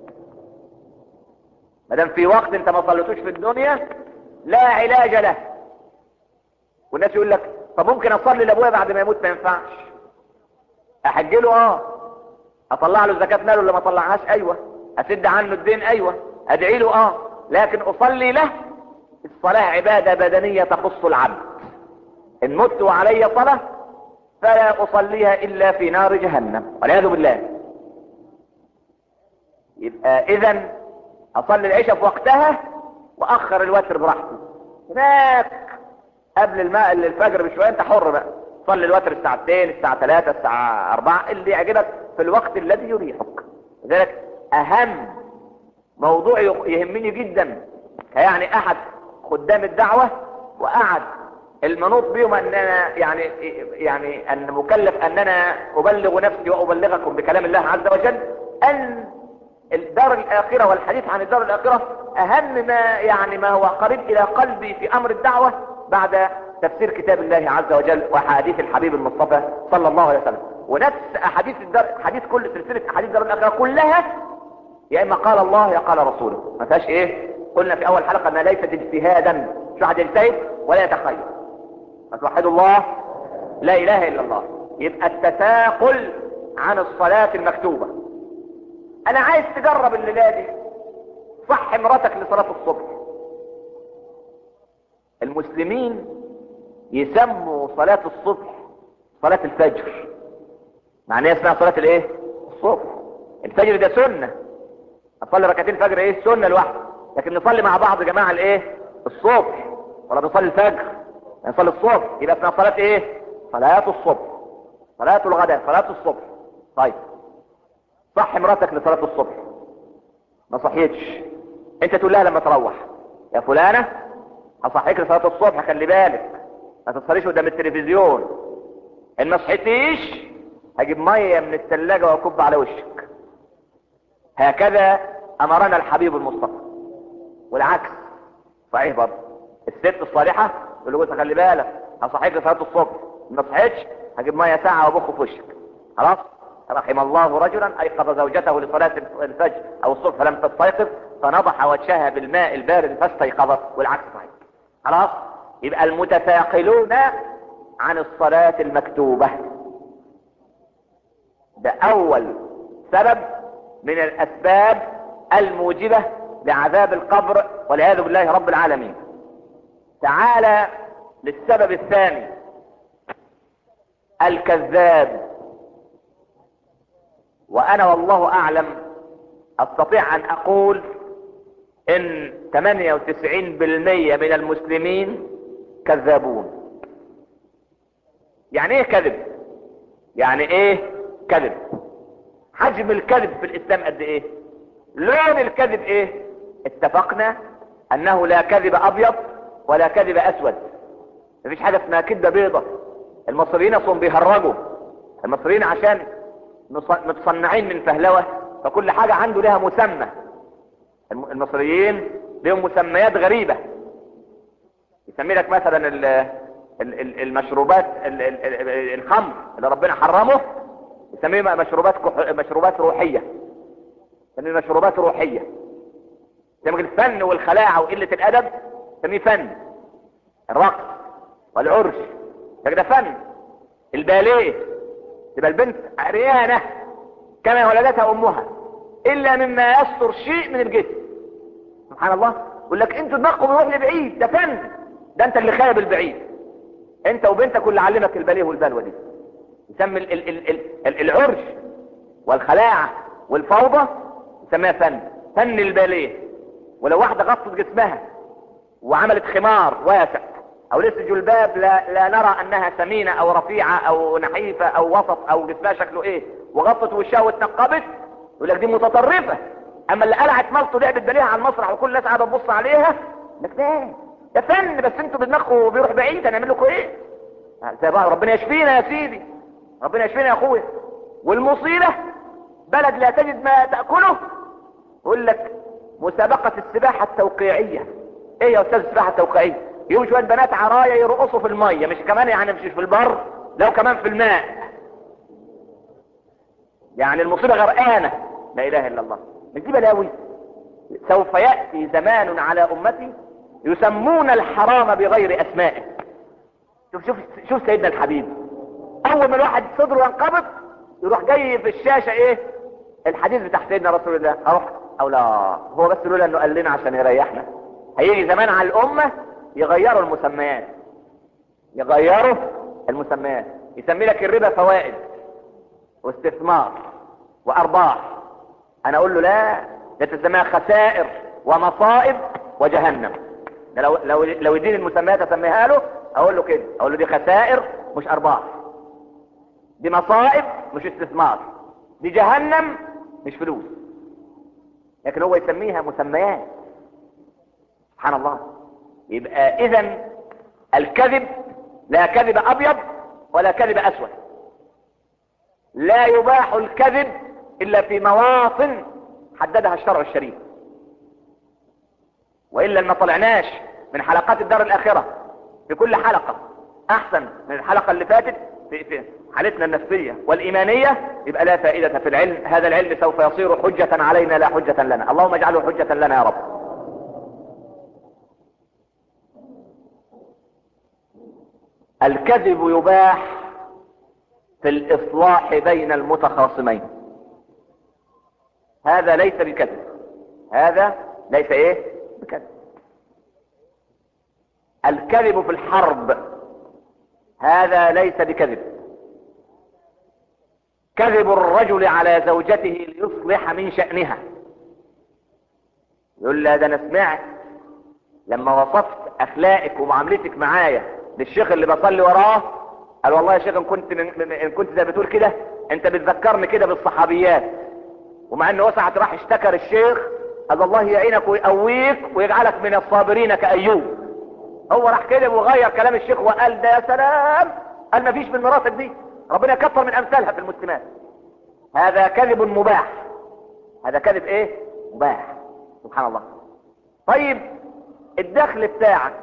ما دام في وقت انت ما صليتوش في الدنيا لا علاج له والناس يقول لك طب ممكن اصلي لابويا بعد ما يموت ما ينفعش احج له اه اطلع له زكاه ماله اللي ما طلعهاش ايوه اسد عنه الدين ايوه ادعي له اه لكن اصلي له الصلاه عباده بدنيه تخص العبد ان مت وعلي صلاه فلا اصليها الا في نار جهنم والعياذ بالله يبقى اذا اصلي العشاء في وقتها واخر الوتر براحتي هناك قبل الماء الفجر بشويه انت حر بقى صلي الوتر الساعه 2 الساعه 3 الساعه 4 اللي يعجبك في الوقت الذي يريحك لذلك اهم موضوع يهمني جدا يعني احد خدام الدعوه وقعد المنوط بهم اننا يعني يعني ان مكلف اننا ابلغ نفسي وابلغكم بكلام الله عز وجل ان الدار الاخرة والحديث عن الدار الاخرة اهم ما يعني ما هو قريب الى قلبي في امر الدعوة بعد تفسير كتاب الله عز وجل واحاديث الحبيب المصطفى صلى الله عليه وسلم ونفس احاديث الدار حديث كل سلسلة احاديث الدار الاخرة كلها يا اما قال الله يا قال رسوله ما فيهاش ايه قلنا في اول حلقة انها ليست اجتهادا شو حد يجتهد ولا يتخيل فتوحدوا الله لا اله الا الله يبقى التثاقل عن الصلاة المكتوبة انا عايز تجرب الليلة دي صح مراتك لصلاة الصبح المسلمين يسموا صلاة الصبح صلاة الفجر معناها اسمها صلاة الايه الصبح الفجر ده سنة اصلي ركعتين الفجر ايه سنة لوحده لكن نصلي مع بعض يا جماعة الايه الصبح ولا نصلي الفجر نصلي الصبح يبقى اسمها صلاة ايه صلاة الصبح صلاة الغداء صلاة الصبح طيب صح مراتك لصلاة الصبح ما صحيتش انت تقول لها لما تروح يا فلانة هصحيك لصلاة الصبح خلي بالك ما تصليش قدام التلفزيون ان ما صحيتيش هجيب مية من الثلاجة واكب على وشك هكذا امرنا الحبيب المصطفى والعكس صحيح برضه الست الصالحة تقول له خلي بالك هصحيك لصلاة الصبح ما صحيتش هجيب مية ساعة وابخ في وشك خلاص رحم الله رجلا ايقظ زوجته لصلاة الفجر او الصبح فلم تستيقظ فنضح وجهها بالماء البارد فاستيقظت والعكس صحيح خلاص يبقى المتثاقلون عن الصلاة المكتوبة ده اول سبب من الاسباب الموجبة لعذاب القبر والعياذ بالله رب العالمين تعالى للسبب الثاني الكذاب وانا والله اعلم استطيع ان اقول ان 98% من المسلمين كذابون يعني ايه كذب يعني ايه كذب حجم الكذب في الاسلام قد ايه لون الكذب ايه اتفقنا انه لا كذب ابيض ولا كذب اسود مفيش حاجة اسمها كذبة بيضة المصريين اصلا بيهرجوا المصريين عشان متصنعين من فهلوة فكل حاجة عنده لها مسمى المصريين لهم مسميات غريبة يسمي لك مثلا المشروبات الخمر اللي ربنا حرمه يسميه مشروبات مشروبات روحية يسميه مشروبات روحية يسميه الفن والخلاعة وقلة الادب يسميه فن الرقص والعرش ده فن الباليه تبقى البنت عريانة كما ولدتها امها الا مما يستر شيء من الجسم سبحان الله يقول لك انتوا دماغكم يروح لبعيد ده فن ده انت اللي خايب البعيد انت وبنتك اللي علمك الباليه والبلوه دي يسمي ال ال ال ال العرش والخلاعة والفوضى يسميها فن فن الباليه ولو واحدة غطت جسمها وعملت خمار واسع او لسه جلباب لا, لا نرى انها سمينة او رفيعة او نحيفة او وسط او جسمها شكله ايه وغطت وشها واتنقبت يقول لك دي متطرفة اما اللي قلعت ملط ولعبت باليها على المسرح وكل الناس قاعدة تبص عليها لك ده ده فن بس انتوا بدماغكم بيروح بعيد هنعمل لكم ايه زي بقى ربنا يشفينا يا سيدي ربنا يشفينا يا اخويا والمصيبة بلد لا تجد ما تأكله يقول لك مسابقة السباحة التوقيعية ايه يا استاذ السباحة التوقيعية يوم شوية بنات عرايا يرقصوا في المية مش كمان يعني مش في البر لو كمان في الماء يعني المصيبة غرقانة لا اله الا الله مش دي بلاوي سوف يأتي زمان على امتي يسمون الحرام بغير اسمائه شوف شوف شوف سيدنا الحبيب اول ما الواحد صدره ينقبض يروح جاي في الشاشة ايه الحديث بتاع سيدنا رسول الله اروح او لا هو بس لولا انه قال لنا عشان يريحنا هيجي زمان على الامة يغيروا المسميات يغيروا المسميات يسمي لك الربا فوائد واستثمار وارباح انا اقول له لا ده تسميها خسائر ومصائب وجهنم ده لو لو لو يديني المسميات اسميها له اقول له كده اقول له دي خسائر مش ارباح دي مصائب مش استثمار دي جهنم مش فلوس لكن هو يسميها مسميات سبحان الله يبقى اذا الكذب لا كذب ابيض ولا كذب اسود لا يباح الكذب الا في مواطن حددها الشرع الشريف والا ما طلعناش من حلقات الدار الاخره في كل حلقه احسن من الحلقه اللي فاتت في, في حالتنا النفسيه والايمانيه يبقى لا فائده في العلم هذا العلم سوف يصير حجه علينا لا حجه لنا اللهم اجعله حجه لنا يا رب الكذب يباح في الاصلاح بين المتخاصمين هذا ليس بكذب هذا ليس ايه بكذب الكذب في الحرب هذا ليس بكذب كذب الرجل على زوجته ليصلح من شأنها يقول لا ده انا سمعت لما وصفت اخلاقك ومعاملتك معايا للشيخ اللي بصلي وراه قال والله يا شيخ ان كنت من ان كنت زي بتقول كده انت بتذكرني كده بالصحابيات ومع ان وسعت راح اشتكر الشيخ قال الله يعينك ويقويك ويجعلك من الصابرين كايوب هو راح كده وغير كلام الشيخ وقال ده يا سلام قال ما فيش من مراتب دي ربنا يكثر من امثالها في المسلمات هذا كذب مباح هذا كذب ايه مباح سبحان الله طيب الدخل بتاعك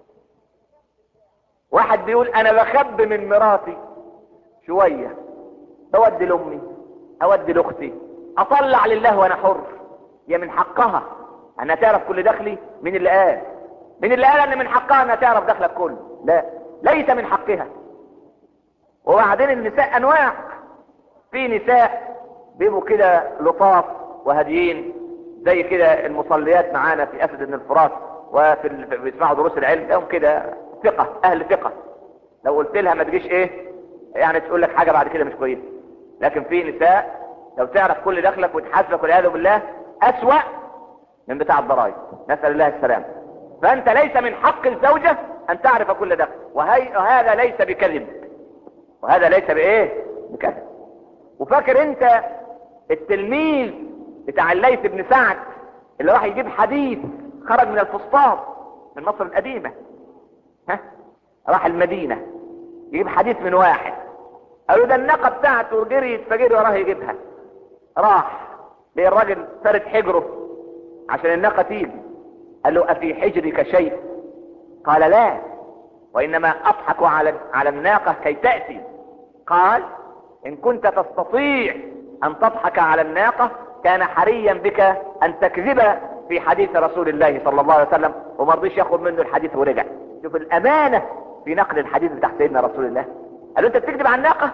واحد بيقول انا بخب من مراتي شوية اودي لامي اودي لاختي اطلع لله وانا حر يا من حقها انها تعرف كل دخلي من اللي قال من اللي قال ان من حقها انها تعرف دخلك كله لا ليس من حقها وبعدين النساء انواع في نساء بيبقوا كده لطاف وهاديين زي كده المصليات معانا في اسد بن الفرات وفي ال... بيسمعوا دروس العلم لهم كده ثقة اهل ثقة لو قلت لها ما تجيش ايه يعني تقول لك حاجة بعد كده مش كويسة لكن في نساء لو تعرف كل دخلك وتحاسبك والعياذ بالله اسوأ من بتاع الضرائب نسأل الله السلام فانت ليس من حق الزوجة ان تعرف كل دخل وهي... وهذا ليس بكذب وهذا ليس بايه بكذب وفاكر انت التلميذ بتاع الليث بن سعد اللي راح يجيب حديث خرج من الفسطاط من مصر القديمة ها راح المدينة يجيب حديث من واحد قالوا ده الناقة بتاعته جريت فجري وراه يجيبها راح ليه الراجل فارد حجره عشان الناقة تيجي قال له أفي حجرك شيء قال لا وإنما أضحك على على الناقة كي تأتي قال إن كنت تستطيع أن تضحك على الناقة كان حريا بك أن تكذب في حديث رسول الله صلى الله عليه وسلم وما رضيش ياخد منه الحديث ورجع شوف الأمانة في نقل الحديث بتاع سيدنا رسول الله قال له أنت بتكذب على الناقة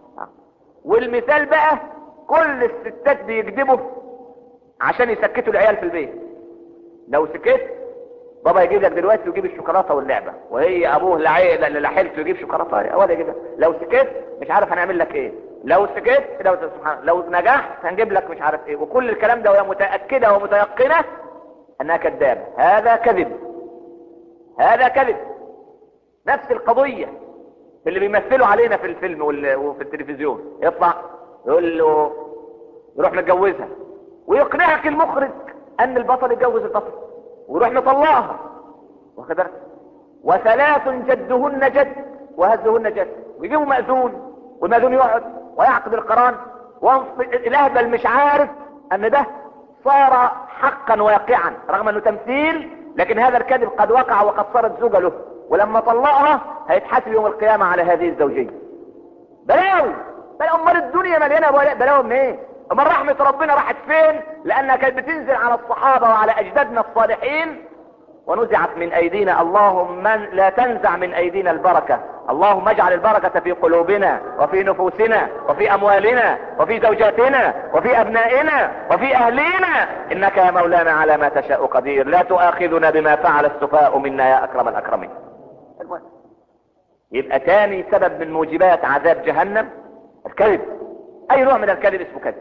والمثال بقى كل الستات بيكذبوا عشان يسكتوا العيال في البيت لو سكت بابا يجيب لك دلوقتي ويجيب الشوكولاته واللعبه وهي ابوه لعي- اللي لحلته يجيب شوكولاته ولا يجيب لو سكت مش عارف هنعمل لك ايه لو سكت لو سبحان لو نجحت هنجيب لك مش عارف ايه وكل الكلام ده وهي متاكده ومتيقنه انها كذابه هذا كذب هذا كذب نفس القضيه اللي بيمثلوا علينا في الفيلم وال- وفي التلفزيون يطلع يقول له يروح متجوزها ويقنعك المخرج ان البطل يتجوز البطل ويروح مطلقها واخد بالك وثلاث جدهن جد وهزهن جد ويجيبوا مأذون والمأذون يقعد ويعقد القران وانص- الاهبل مش عارف ان ده صار حقا واقعا رغم انه تمثيل لكن هذا الكذب قد وقع وقد صارت زوجة له ولما طلقها هيتحاسب يوم القيامة على هذه الزوجية بلاوي بلاوي امال الدنيا مليانه بلا- بلاوي منين ايه امال رحمه ربنا راحت فين لانها كانت بتنزل على الصحابه وعلى اجدادنا الصالحين ونزعت من ايدينا اللهم من لا تنزع من ايدينا البركه اللهم اجعل البركه في قلوبنا وفي نفوسنا وفي اموالنا وفي زوجاتنا وفي ابنائنا وفي اهلينا انك يا مولانا على ما تشاء قدير لا تؤاخذنا بما فعل السفهاء منا يا اكرم الاكرمين المهم يبقى تاني سبب من موجبات عذاب جهنم الكذب اي نوع من الكذب اسمه كذب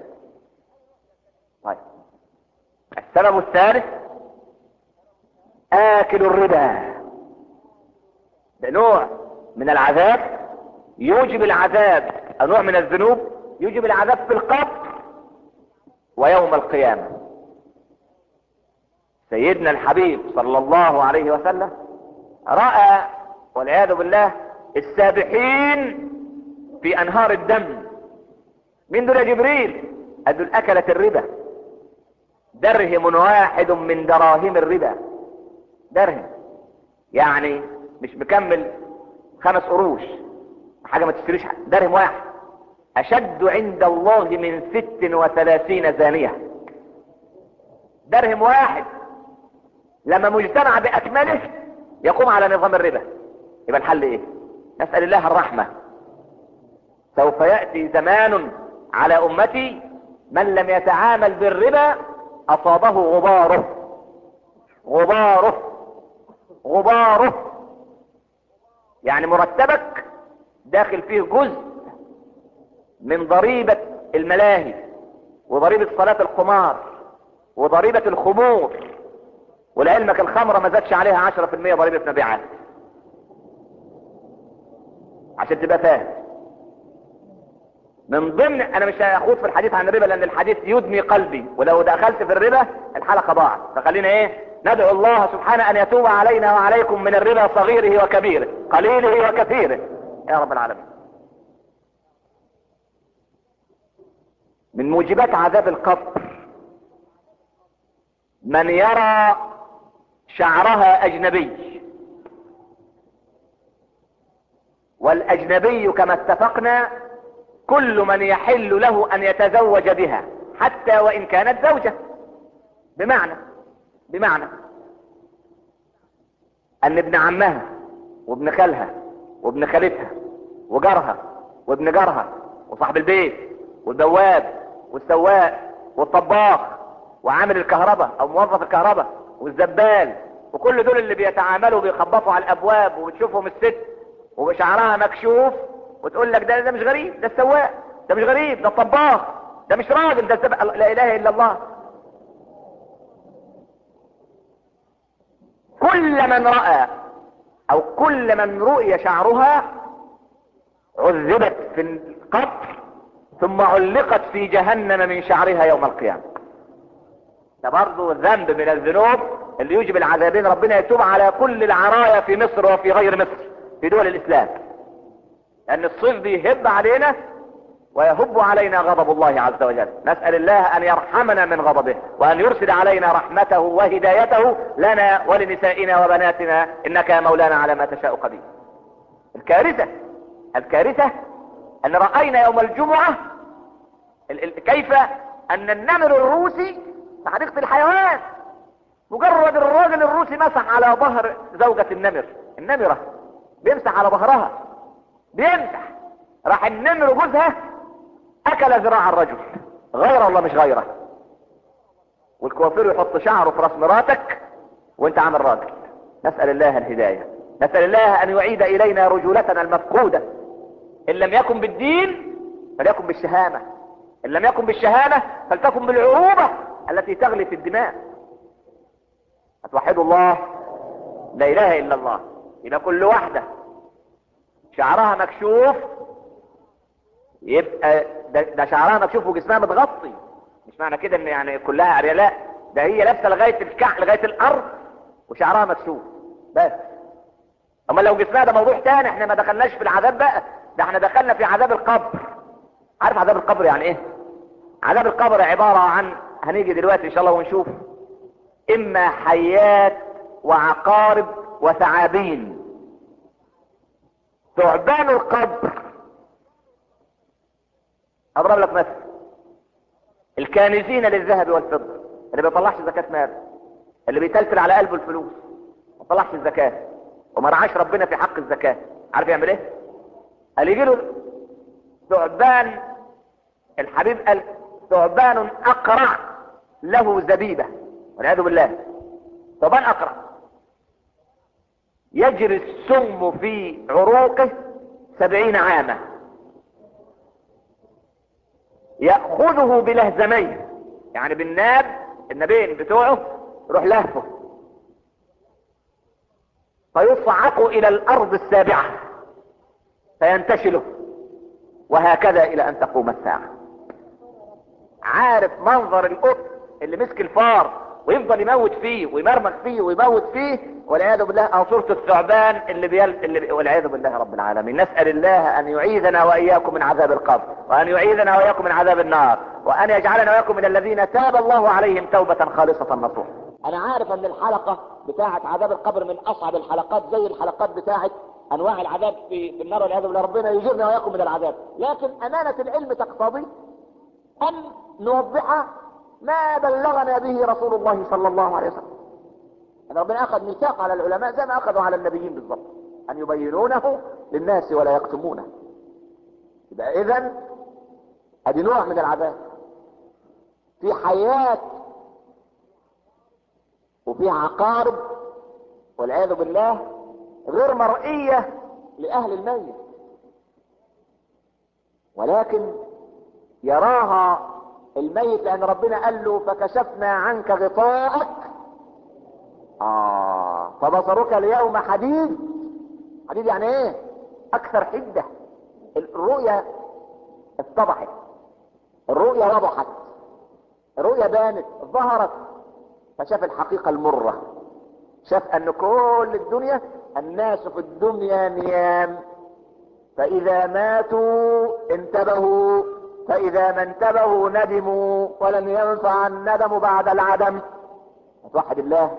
طيب السبب الثالث اكل الربا ده نوع من العذاب يوجب العذاب أو نوع من الذنوب يوجب العذاب في القبر ويوم القيامة سيدنا الحبيب صلى الله عليه وسلم رأى والعياذ بالله السابحين في انهار الدم من دول يا جبريل قال دول اكلت الربا درهم واحد من دراهم الربا درهم يعني مش مكمل خمس قروش حاجة ما تشتريش حاجة. درهم واحد اشد عند الله من ست وثلاثين زانية درهم واحد لما مجتمع باكمله يقوم على نظام الربا يبقى الحل ايه نسأل الله الرحمة سوف يأتي زمان على امتي من لم يتعامل بالربا اصابه غباره غباره غباره يعني مرتبك داخل فيه جزء من ضريبة الملاهي وضريبة صلاة القمار وضريبة الخمور ولعلمك الخمرة ما زادش عليها عشرة في المية ضريبة مبيعات عشان تبقى فاهم من ضمن انا مش هاخوض في الحديث عن الربا لان الحديث يدمي قلبي ولو دخلت في الربا الحلقة ضاعت فخلينا ايه ندعو الله سبحانه ان يتوب علينا وعليكم من الربا صغيره وكبيره قليله وكثيره يا رب العالمين من موجبات عذاب القبر من يرى شعرها اجنبي والاجنبي كما اتفقنا كل من يحل له ان يتزوج بها حتى وان كانت زوجة بمعنى بمعنى ان ابن عمها وابن خالها وابن خالتها وجارها وابن جارها وصاحب البيت والبواب والسواق والطباخ وعامل الكهرباء او موظف الكهرباء والزبال وكل دول اللي بيتعاملوا بيخبطوا على الابواب وبتشوفهم الست وشعرها مكشوف وتقول لك ده ده مش غريب ده السواق ده مش غريب ده الطباخ ده مش راجل ده الزب... لا اله الا الله كل من رأى او كل من رؤي شعرها عذبت في القبر ثم علقت في جهنم من شعرها يوم القيامة ده برضه ذنب من الذنوب اللي يوجب العذابين ربنا يتوب على كل العرايا في مصر وفي غير مصر في دول الاسلام لان الصيف بيهب علينا ويهب علينا غضب الله عز وجل نسأل الله ان يرحمنا من غضبه وان يرسل علينا رحمته وهدايته لنا ولنسائنا وبناتنا انك يا مولانا على ما تشاء قدير الكارثة الكارثة ان رأينا يوم الجمعة كيف ان النمر الروسي في حديقة الحيوان مجرد الراجل الروسي مسح على ظهر زوجة النمر النمرة بيمسح على ظهرها بيمسح راح النمر جوزها اكل ذراع الرجل غير ولا مش غيره والكوافير يحط شعره في راس مراتك وانت عامل راجل نسأل الله الهداية نسأل الله ان يعيد الينا رجولتنا المفقودة ان لم يكن بالدين فليكن بالشهامة ان لم يكن بالشهامة فلتكن بالعروبة التي تغلي في الدماء هتوحدوا الله لا اله الا الله يبقى كل واحدة شعرها مكشوف يبقى ده, ده شعرها مكشوف وجسمها متغطي مش معنى كده ان يعني كلها عرية لا ده هي لابسه لغايه الكعب لغايه الارض وشعرها مكشوف بس اما لو جسمها ده موضوع تاني احنا ما دخلناش في العذاب بقى ده احنا دخلنا في عذاب القبر عارف عذاب القبر يعني ايه عذاب القبر عبارة عن هنيجي دلوقتي ان شاء الله ونشوف اما حيات وعقارب وثعابين ثعبان القبر اضرب لك مثل الكانزين للذهب والفضة اللي بيطلعش زكاة مال اللي بيتلتل على قلبه الفلوس ما طلعش الزكاة وما رعاش ربنا في حق الزكاة عارف يعمل ايه قال يجي له ثعبان الحبيب قال ثعبان اقرع له زبيبة والعياذ بالله ثعبان اقرع يجري السم في عروقه سبعين عاما يأخذه بلهزمين يعني بالناب النبين بتوعه يروح لهفه فيصعق الى الارض السابعة فينتشله وهكذا الى ان تقوم الساعة عارف منظر القط اللي مسك الفار ويفضل يموت فيه ويمرمغ فيه ويموت فيه والعياذ بالله او صورة الثعبان اللي بيل اللي بي... والعياذ بالله رب العالمين نسأل الله ان يعيذنا واياكم من عذاب القبر وان يعيذنا واياكم من عذاب النار وان يجعلنا واياكم من الذين تاب الله عليهم توبة خالصة نصوح انا عارف ان الحلقة بتاعة عذاب القبر من اصعب الحلقات زي الحلقات بتاعة انواع العذاب في, في النار والعياذ بالله ربنا يجيرنا واياكم من العذاب لكن امانة العلم تقتضي ان نوضح ما بلغنا به رسول الله صلى الله عليه وسلم ان ربنا اخذ ميثاق على العلماء زي ما اخذوا على النبيين بالضبط ان يبينونه للناس ولا يكتمونه يبقى اذا ادي نوع من العذاب في حياة وفي عقارب والعياذ بالله غير مرئية لأهل الميت ولكن يراها الميت لأن ربنا قال له فكشفنا عنك غطاءك آه فبصرك اليوم حديد حديد يعني ايه أكثر حدة الرؤية اتضحت الرؤية وضحت الرؤية بانت ظهرت فشاف الحقيقة المرة شاف ان كل الدنيا الناس في الدنيا نيام فاذا ماتوا انتبهوا فاذا ما انتبهوا ندموا ولن ينفع الندم بعد العدم توحد الله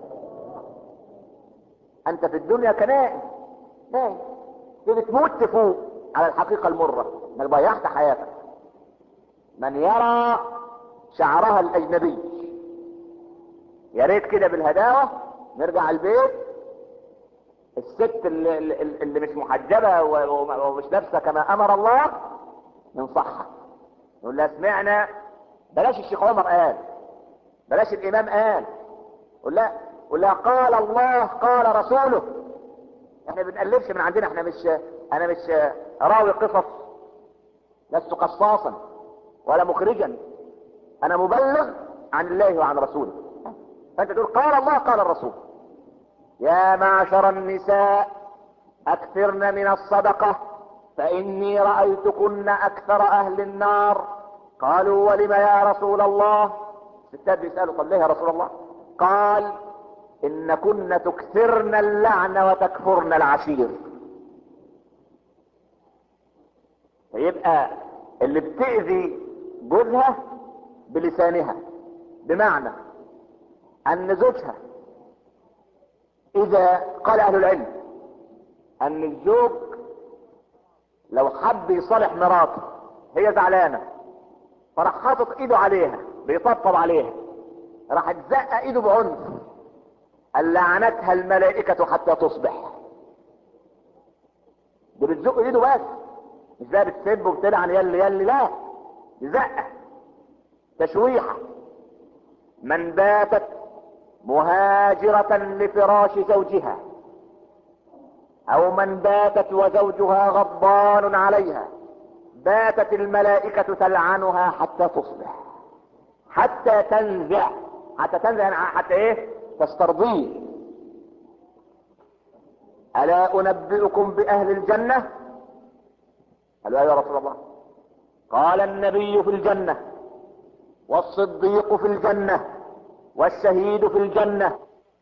انت في الدنيا كنائم نائم تيجي تموت تفوق على الحقيقة المرة انك ضيعت حياتك من يرى شعرها الاجنبي يا ريت كده بالهداوة نرجع البيت الست اللي, اللي مش محجبة ومش لابسة كما امر الله ننصحها نقول لها سمعنا بلاش الشيخ عمر قال بلاش الامام قال قول لها قول لها قال الله قال رسوله احنا بنقلبش من عندنا احنا مش انا مش راوي قصص لست قصاصا ولا مخرجا انا مبلغ عن الله وعن رسوله فانت تقول قال الله قال الرسول يا معشر النساء اكثرن من الصدقة فاني رأيتكن اكثر اهل النار قالوا ولم يا رسول الله الستات بيسألوا طب ليه يا رسول الله قال ان كن تكثرن اللعن وتكفرن العشير فيبقى اللي بتأذي جوزها بلسانها بمعنى ان زوجها اذا قال اهل العلم ان الزوج لو حب يصالح مراته هي زعلانه فراح حاطط ايده عليها بيطبطب عليها راح تزق ايده بعنف قال لعنتها الملائكة حتى تصبح دي بتزق ايده بس مش بقى بتسب وبتلعن يلي يلي لا دي زقة تشويحة من باتت مهاجرة لفراش زوجها او من باتت وزوجها غضبان عليها باتت الملائكة تلعنها حتى تصبح حتى تنزع حتى تنزع يعني حتى ايه تسترضيه الا انبئكم باهل الجنة قالوا يا رسول الله قال النبي في الجنة والصديق في الجنة والشهيد في الجنة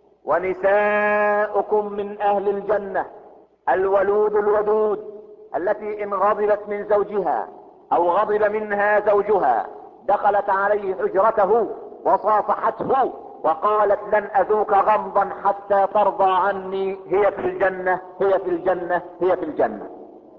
ونساؤكم من اهل الجنة الولود الودود التي ان غضبت من زوجها او غضب منها زوجها دخلت عليه حجرته وصافحته وقالت لن اذوق غمضا حتى ترضى عني هي في الجنة هي في الجنة هي في الجنة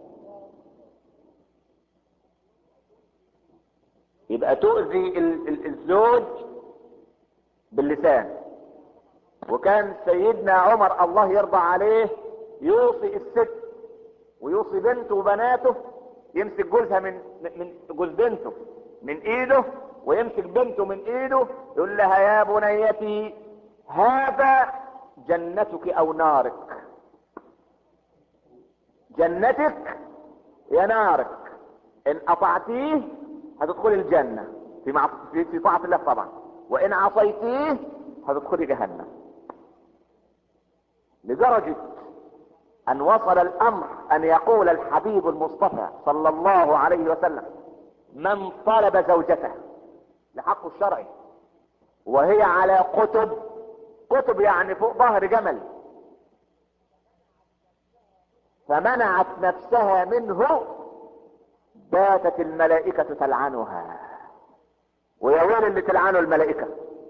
يبقى تؤذي الزوج باللسان وكان سيدنا عمر الله يرضى عليه يوصي الست ويوصي بنته وبناته يمسك جوزها من من جوز بنته من ايده ويمسك بنته من ايده يقول لها يا بنيتي هذا جنتك او نارك جنتك يا نارك ان اطعتيه هتدخلي الجنة في مع... في, في طاعة الله طبعا وان عصيتيه هتدخلي جهنم لدرجة ان وصل الامر ان يقول الحبيب المصطفى صلى الله عليه وسلم من طلب زوجته لحقه الشرعي وهي على قطب قطب يعني فوق ظهر جمل فمنعت نفسها منه باتت الملائكة تلعنها ويا ويل اللي تلعنه الملائكة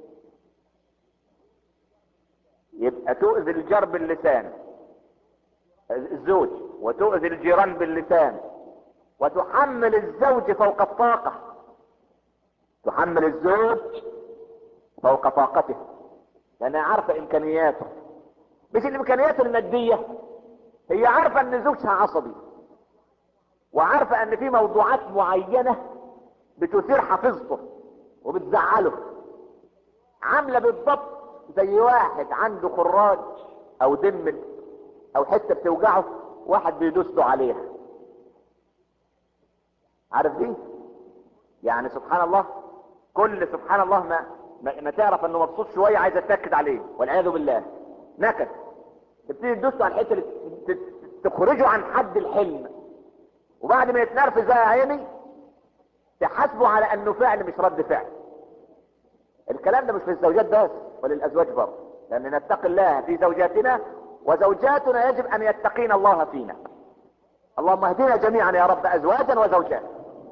يبقى تؤذي الجار باللسان الزوج وتؤذي الجيران باللسان وتحمل الزوج فوق الطاقة تحمل الزوج فوق طاقته لانها عارفة امكانياته مش الامكانيات المادية هي عارفة ان زوجها عصبي وعارفة ان في موضوعات معينة بتثير حفيظته وبتزعله عاملة بالضبط زي واحد عنده خراج او دم او حتة بتوجعه واحد بيدوس له عليها عارف دي يعني سبحان الله كل سبحان الله ما ما, ما تعرف انه مبسوط شويه عايز تاكد عليه والعياذ بالله نكد تبتدي تدوس على الحته اللي تخرجه عن حد الحلم وبعد ما يتنرفز يا عيني تحاسبه على انه فعل مش رد فعل الكلام ده مش في الزوجات بس وللازواج برضه لان نتقي الله في زوجاتنا وزوجاتنا يجب ان يتقين الله فينا اللهم اهدنا جميعا يا رب ازواجا وزوجات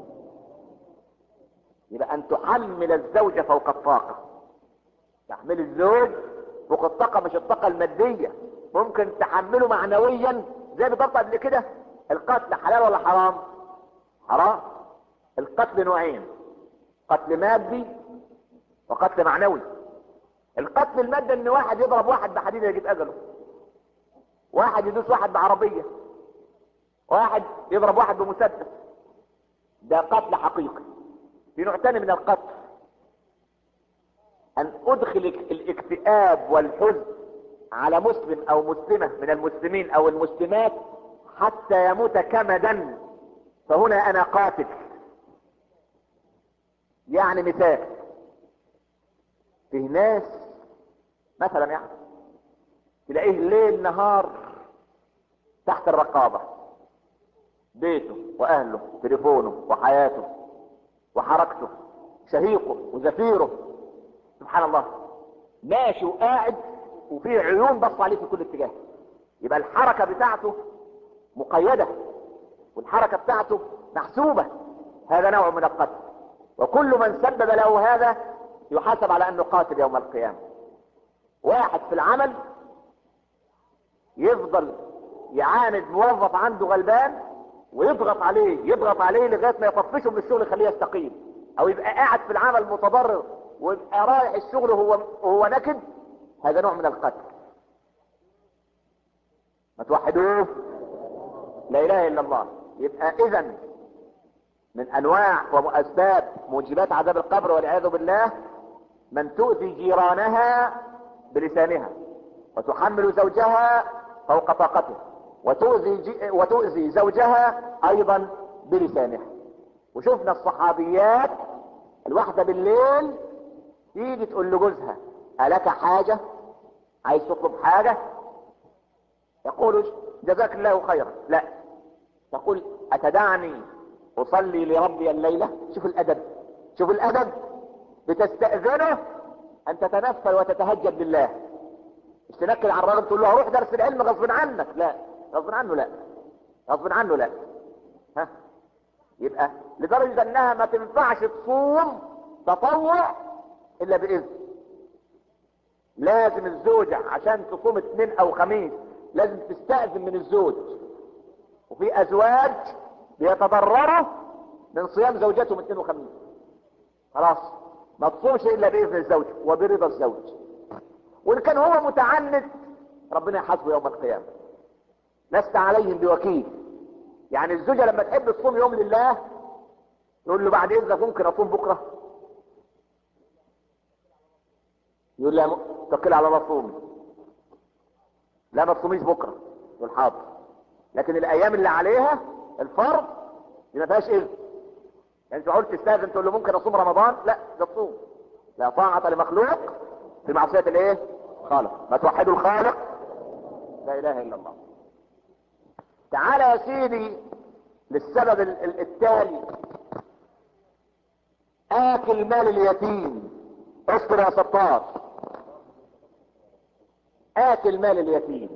يبقى ان تحمل الزوجة فوق الطاقة تحمل الزوج فوق الطاقة مش الطاقة المادية ممكن تحمله معنويا زي بالضبط قبل كده القتل حلال ولا حرام حرام القتل نوعين قتل مادي وقتل معنوي القتل المادي ان واحد يضرب واحد بحديد يجيب اجله واحد يدوس واحد بعربية واحد يضرب واحد بمسدس ده قتل حقيقي في نوع تاني من القتل ان ادخل الاكتئاب والحزن على مسلم او مسلمة من المسلمين او المسلمات حتى يموت كمدا فهنا انا قاتل يعني مثال فيه ناس مثلا يعني تلاقيه ليل نهار تحت الرقابة بيته واهله تليفونه وحياته وحركته شهيقه وزفيره سبحان الله ماشي وقاعد وفيه عيون بص عليه في كل اتجاه يبقى الحركة بتاعته مقيدة والحركة بتاعته محسوبة هذا نوع من القتل وكل من سبب له هذا يحاسب على انه قاتل يوم القيامة واحد في العمل يفضل يعاند موظف عنده غلبان ويضغط عليه يضغط عليه لغاية ما يطفشه من الشغل يخليه يستقيم او يبقى قاعد في العمل متضرر ويبقى رايح الشغل وهو وهو نكد هذا نوع من القتل ما توحدوه لا اله الا الله يبقى اذا من انواع واسباب موجبات عذاب القبر والعياذ بالله من تؤذي جيرانها بلسانها وتحمل زوجها فوق طاقته وتؤذي, جي وتؤذي زوجها ايضا بلسانها وشفنا الصحابيات الواحدة بالليل تيجي تقول لجوزها ألك حاجة عايز تطلب حاجة يقول جزاك الله خيرا لا تقول أتدعني أصلي لربي الليلة شوف الأدب شوف الأدب بتستأذنه أن تتنفل وتتهجد لله مش تنكد على الراجل تقول له روح درس العلم غصب عنك لا غصب عنه لا غصب عنه لا ها يبقى لدرجة انها ما تنفعش تصوم تطوع الا باذن لازم الزوجة عشان تصوم اثنين او خميس لازم تستأذن من الزوج وفي ازواج بيتضرروا من صيام زوجاتهم اثنين وخميس خلاص ما تصومش الا باذن الزوج وبرضا الزوج وان كان هو متعنت ربنا يحاسبه يوم القيامة لست عليهم بوكيل يعني الزوجة لما تحب تصوم يوم لله يقول له بعد اذنك ممكن اصوم بكرة يقول لها توكل على الله صومي لا ما تصوميش بكرة يقول حاضر لكن الايام اللي عليها الفرض دي ما فيهاش اذن يعني انت قلت تستاذن تقول له ممكن اصوم رمضان لا ده تصوم لا طاعة لمخلوق في معصية الايه خالق ما توحدوا الخالق لا اله الا الله تعالى يا سيدي للسبب التالي اكل مال اليتيم اصبر يا ستار اكل مال اليتيم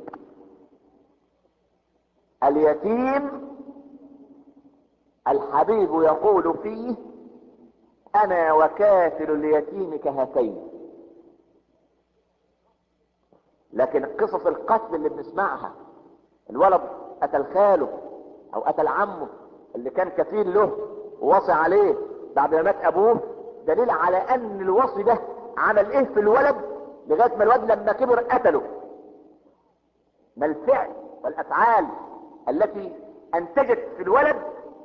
اليتيم الحبيب يقول فيه انا وكافل اليتيم كهاتين لكن قصص القتل اللي بنسمعها الولد قتل خاله او قتل عمه اللي كان كفيل له ووصي عليه بعد ما مات ابوه دليل على ان الوصي ده عمل ايه في الولد لغايه ما الولد لما كبر قتله ما الفعل والافعال التي انتجت في الولد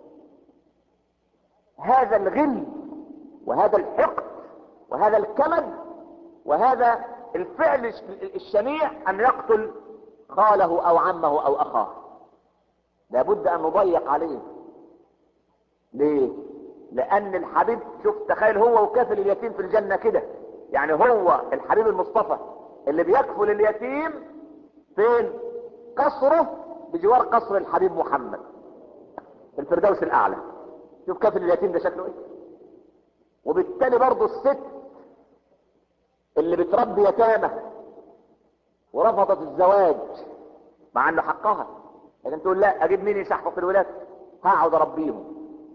هذا الغل وهذا الحقد وهذا الكمد وهذا الفعل الشنيع ان يقتل خاله او عمه او اخاه لابد ان نضيق عليه ليه لان الحبيب شوف تخيل هو وكافل اليتيم في الجنة كده يعني هو الحبيب المصطفى اللي بيكفل اليتيم فين قصره بجوار قصر الحبيب محمد في الفردوس الاعلى شوف كافل اليتيم ده شكله ايه وبالتالي برضه الست اللي بتربي يتامى ورفضت الزواج مع انه حقها لكن تقول لا اجيب مين يشحفظ الولاد هقعد اربيهم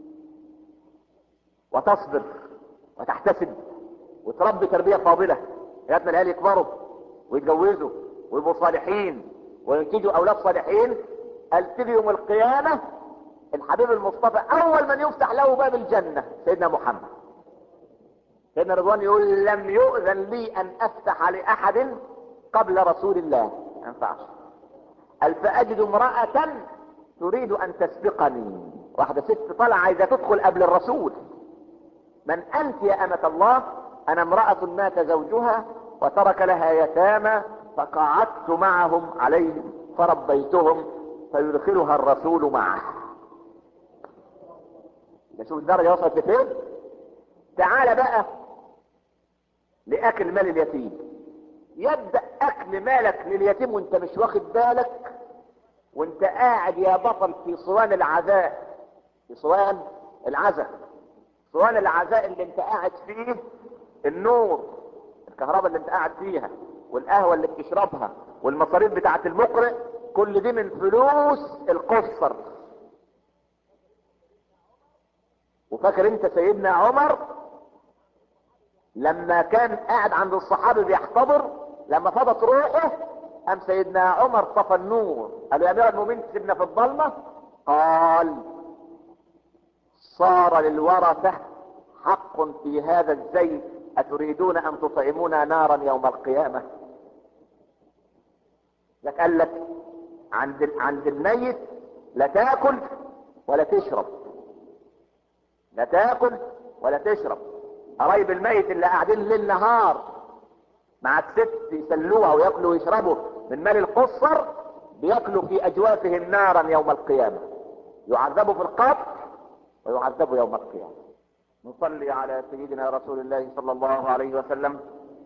وتصبر وتحتسب وتربي تربيه فاضله لغايه ما العيال يكبروا ويتجوزوا ويبقوا صالحين وينتجوا اولاد صالحين قال تيجي يوم القيامه الحبيب المصطفى اول من يفتح له باب الجنه سيدنا محمد سيدنا رضوان يقول لم يؤذن لي ان افتح لاحد قبل رسول الله ما ينفعش قال فاجد امراه تريد ان تسبقني واحده ست طالعه عايزه تدخل قبل الرسول من انت يا امة الله انا امرأة مات زوجها وترك لها يتامى فقعدت معهم عليهم فربيتهم فيدخلها الرسول معه نشوف الدرجة وصلت لفين تعال بقى لاكل مال اليتيم يبدأ اكل مالك لليتيم وانت مش واخد بالك وانت قاعد يا بطل في صوان العزاء في صوان العزاء صوان العزاء اللي انت قاعد فيه النور الكهرباء اللي انت قاعد فيها والقهوة اللي بتشربها والمصاريف بتاعة المقرئ كل دي من فلوس القصر وفاكر انت سيدنا عمر لما كان قاعد عند الصحابة بيحتضر لما فضت روحه قام سيدنا عمر طفى النور قال له يا امير المؤمنين سيبنا في الظلمة قال صار للورثة حق في هذا الزيت اتريدون ان تطعمونا نارا يوم القيامة لك قال لك عند عند الميت لا تاكل ولا تشرب لا تاكل ولا تشرب قرايب الميت اللي قاعدين ليل نهار مع الست يسلوها وياكلوا ويشربوا من مال القصر بياكلوا في اجوافهم نارا يوم القيامة يعذبوا في القبر ويعذبوا يوم القيامة نصلي على سيدنا رسول الله صلى الله عليه وسلم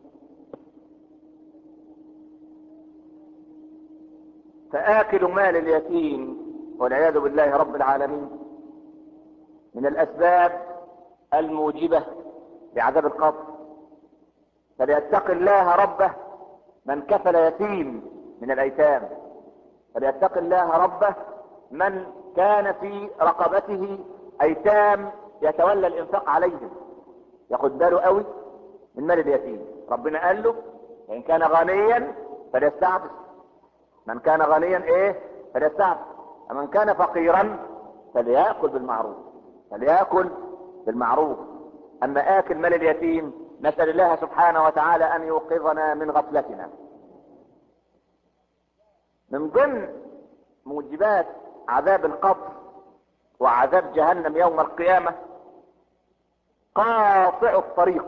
فآكل مال اليتيم والعياذ بالله رب العالمين من الأسباب الموجبة لعذاب القبر فليتق الله ربه من كفل يتيم من الأيتام فليتق الله ربه من كان في رقبته أيتام يتولى الإنفاق عليهم ياخد باله قوي من مال اليتيم ربنا قال له إن كان غنيا فليستعفف من كان غنيا ايه فليستعفف ومن كان فقيرا فليأكل بالمعروف فليأكل بالمعروف اما اكل مال اليتيم نسأل الله سبحانه وتعالى ان يوقظنا من غفلتنا من ضمن موجبات عذاب القبر وعذاب جهنم يوم القيامة قاطع الطريق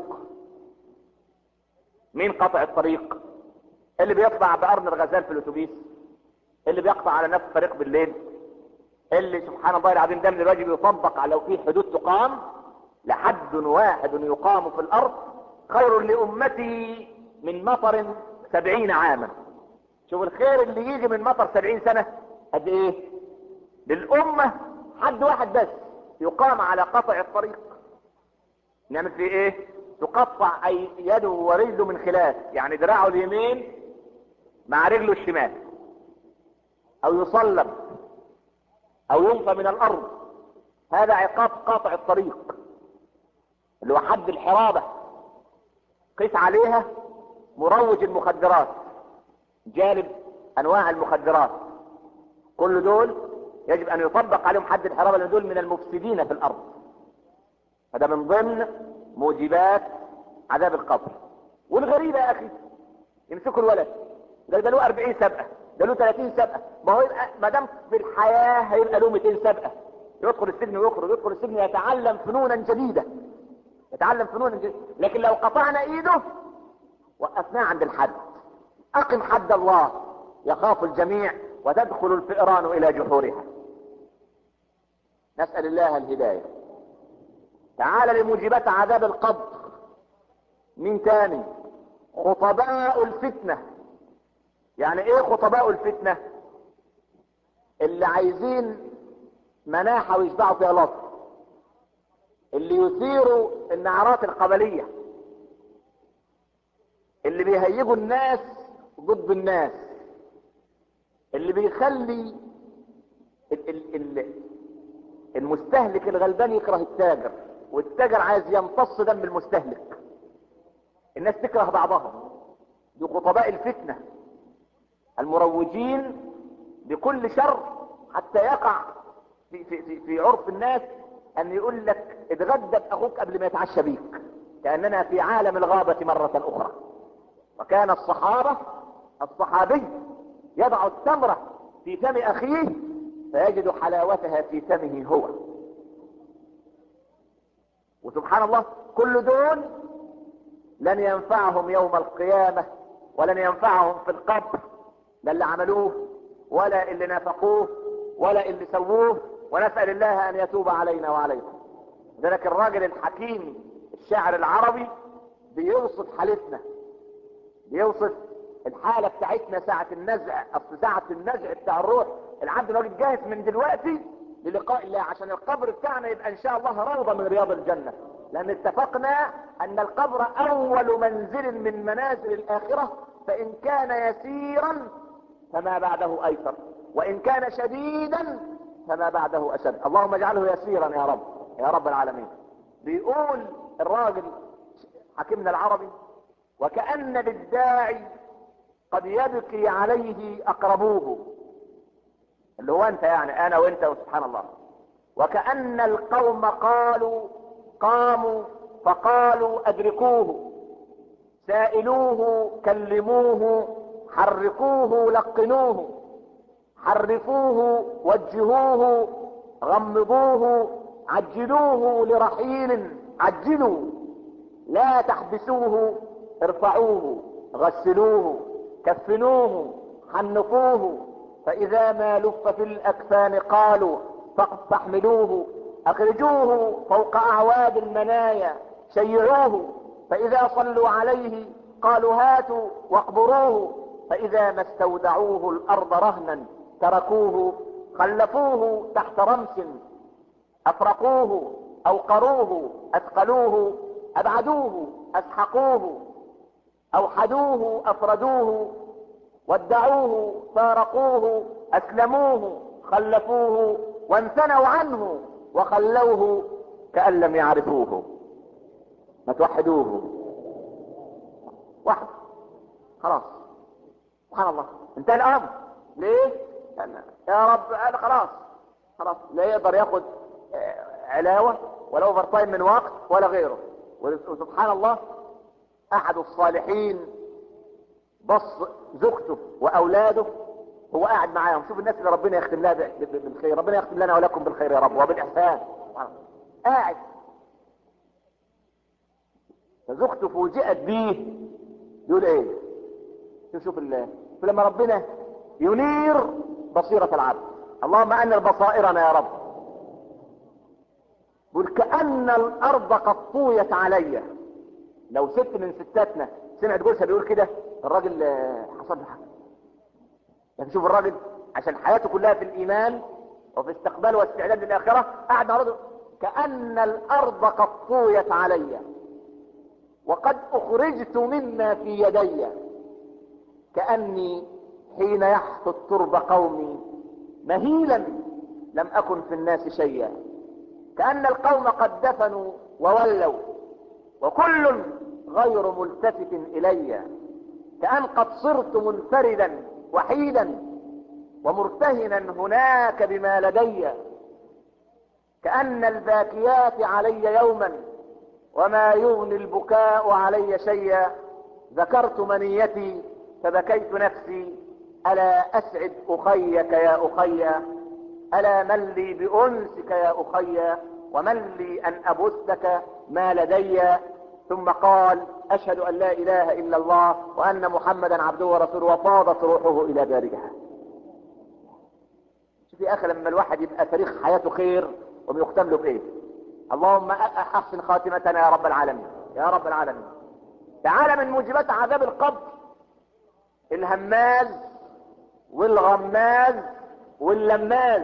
مين قطع الطريق اللي بيطلع بقرن الغزال في الاتوبيس اللي بيقطع على نفس الطريق بالليل اللي سبحان الله العظيم ده من الواجب يطبق على لو في حدود تقام لحد واحد يقام في الارض خير لامتي من مطر سبعين عاما شوف الخير اللي يجي من مطر سبعين سنة قد ايه للامة حد واحد بس يقام على قطع الطريق نعمل فيه ايه تقطع اي يده ورجله من خلاف يعني دراعه اليمين مع رجله الشمال او يصلب او ينفى من الارض هذا عقاب قاطع الطريق اللي هو حد الحرابة قيس عليها مروج المخدرات جالب انواع المخدرات كل دول يجب ان يطبق عليهم حد الحرابة لان دول من المفسدين في الارض هذا من ضمن موجبات عذاب القبر والغريبة يا اخي يمسكوا الولد ده ده له 40 سبقة ده له 30 سبقة ما هو يبقى ما دام في الحياة هيبقى له 200 سبقة يدخل السجن ويخرج يدخل السجن يتعلم فنونا جديدة يتعلم فنونا جديدة لكن لو قطعنا ايده وقفناه عند الحد اقم حد الله يخاف الجميع وتدخل الفئران الى جحورها نسأل الله الهداية تعال لموجبات عذاب القبر مين تاني خطباء الفتنة يعني ايه خطباء الفتنة اللي عايزين مناحة ويشبعوا فيها لطف اللي يثيروا النعرات القبلية اللي بيهيجوا الناس ضد الناس اللي بيخلي ال ال ال المستهلك الغلبان يكره التاجر والتاجر عايز يمتص دم المستهلك الناس تكره بعضها دي خطباء الفتنة المروجين بكل شر حتى يقع في, في, في, في عرف الناس ان يقول لك اتغدى باخوك قبل ما يتعشى بيك كأننا في عالم الغابة مرة اخرى وكان الصحابة الصحابي يضع التمرة في فم اخيه فيجد حلاوتها في فمه هو وسبحان الله كل دول لن ينفعهم يوم القيامة ولن ينفعهم في القبر لا اللي عملوه ولا اللي نافقوه ولا اللي سووه ونسأل الله ان يتوب علينا وعليكم ذلك الراجل الحكيم الشاعر العربي بيوصف حالتنا بيوصف الحالة بتاعتنا ساعة النزع اصل ساعة النزع بتاع الروح العبد الراجل جاهز من دلوقتي للقاء الله عشان القبر بتاعنا يبقى ان شاء الله روضة من رياض الجنة لان اتفقنا ان القبر اول منزل من منازل الاخرة فان كان يسيرا فما بعده ايسر وان كان شديدا فما بعده اشد اللهم اجعله يسيرا يا رب يا رب العالمين بيقول الراجل حكيمنا العربي وكأن للداعي قد يبكي عليه اقربوه اللي هو انت يعني انا وانت وسبحان الله وكأن القوم قالوا قاموا فقالوا ادركوه سائلوه كلموه حركوه لقنوه حرفوه وجهوه غمضوه عجلوه لرحيل عجلوا لا تحبسوه ارفعوه غسلوه كفنوه حنقوه فإذا ما لف في الأكفان قالوا فاحملوه أخرجوه فوق أعواد المنايا شيعوه فإذا صلوا عليه قالوا هاتوا واقبروه فإذا ما استودعوه الأرض رهنا تركوه خلفوه تحت رمس أفرقوه أوقروه أثقلوه أبعدوه أسحقوه أوحدوه أفردوه ودعوه فارقوه أسلموه خلفوه وانثنوا عنه وخلوه كأن لم يعرفوه ما توحدوه واحد خلاص سبحان الله انتهى الامر ليه لأن يا رب انا خلاص خلاص لا يقدر ياخد علاوة ولا اوفر تايم من وقت ولا غيره وسبحان الله احد الصالحين بص زوجته واولاده هو قاعد معاهم شوف الناس اللي ربنا يختم لها بالخير ربنا يختم لنا ولكم بالخير يا رب وبالاحسان قاعد فزوجته فوجئت بيه يقول ايه شوف شوف الله فلما ربنا ينير بصيرة العبد اللهم انر بصائرنا يا رب يقول كأن الارض قد طويت علي لو ست من ستاتنا سمعت جوزها بيقول كده الراجل حصل له حاجه لكن شوف الراجل عشان حياته كلها في الايمان وفي استقبال واستعداد للاخره قاعد مع رجل كأن الارض قد طويت علي وقد اخرجت مما في يدي كأني حين يحث الترب قومي مهيلا لم اكن في الناس شيئا كأن القوم قد دفنوا وولوا وكل غير ملتفت الي كأن قد صرت منفردا وحيدا ومرتهنا هناك بما لدي كأن الباكيات علي يوما وما يغني البكاء علي شيئا ذكرت منيتي فبكيت نفسي ألا أسعد أخيك يا أخي ألا من لي بأنسك يا أخي ومن لي أن أبثك ما لدي ثم قال أشهد أن لا إله إلا الله وأن محمدا عبده ورسوله وفاضت روحه إلى بارئها شوف يا أخي لما الواحد يبقى تاريخ حياته خير ويختم له بإيه اللهم أحسن خاتمتنا يا رب العالمين يا رب العالمين تعالى من موجبات عذاب القبر الهماز والغماز واللماز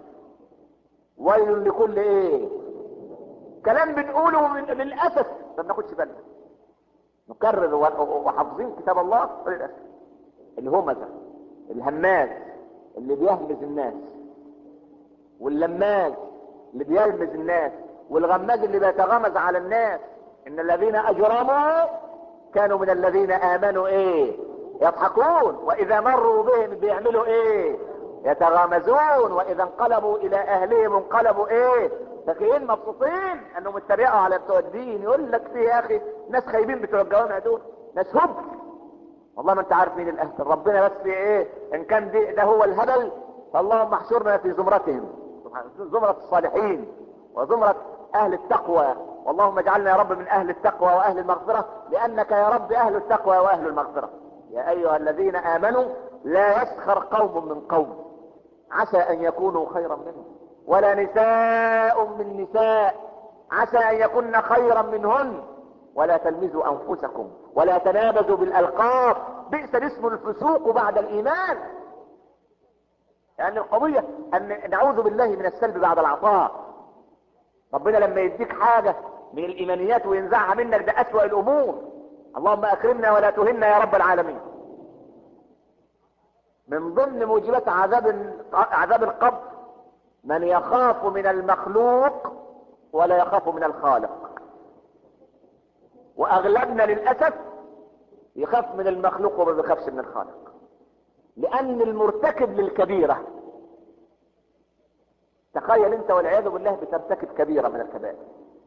ويل لكل ايه كلام بنقوله للاسف ما بناخدش بالنا نكرر وحافظين كتاب الله للاسف الهمزه الهماز اللي بيهمز الناس واللماز اللي بيلمز الناس والغماز اللي بيتغمز على الناس ان الذين اجرموا كانوا من الذين امنوا ايه يضحكون واذا مروا بهم بيعملوا ايه يتغامزون واذا انقلبوا الى اهلهم انقلبوا ايه فاكرين مبسوطين انهم اتريقوا على بتوع الدين يقول لك في يا اخي ناس خايبين بتوع الجوامع دول ناس هب والله ما انت عارف مين الاهل ربنا بس ايه ان كان دي ده هو الهبل فاللهم احشرنا في زمرتهم زمرة الصالحين وزمرة اهل التقوى اللهم اجعلنا يا رب من اهل التقوى واهل المغفرة لانك يا رب اهل التقوى واهل المغفرة يا ايها الذين امنوا لا يسخر قوم من قوم عسى ان يكونوا خيرا منهم ولا نساء من نساء عسى ان يكن خيرا منهن ولا تلمزوا انفسكم ولا تنابزوا بالالقاب بئس الاسم الفسوق بعد الايمان يعني القضية ان نعوذ بالله من السلب بعد العطاء ربنا لما يديك حاجة من الايمانيات وينزعها منك ده اسوأ الامور اللهم اكرمنا ولا تهنا يا رب العالمين من ضمن موجبات عذاب عذاب القبر من يخاف من المخلوق ولا يخاف من الخالق واغلبنا للاسف يخاف من المخلوق وما بيخافش من الخالق لان المرتكب للكبيرة تخيل انت والعياذ بالله بترتكب كبيرة من الكبائر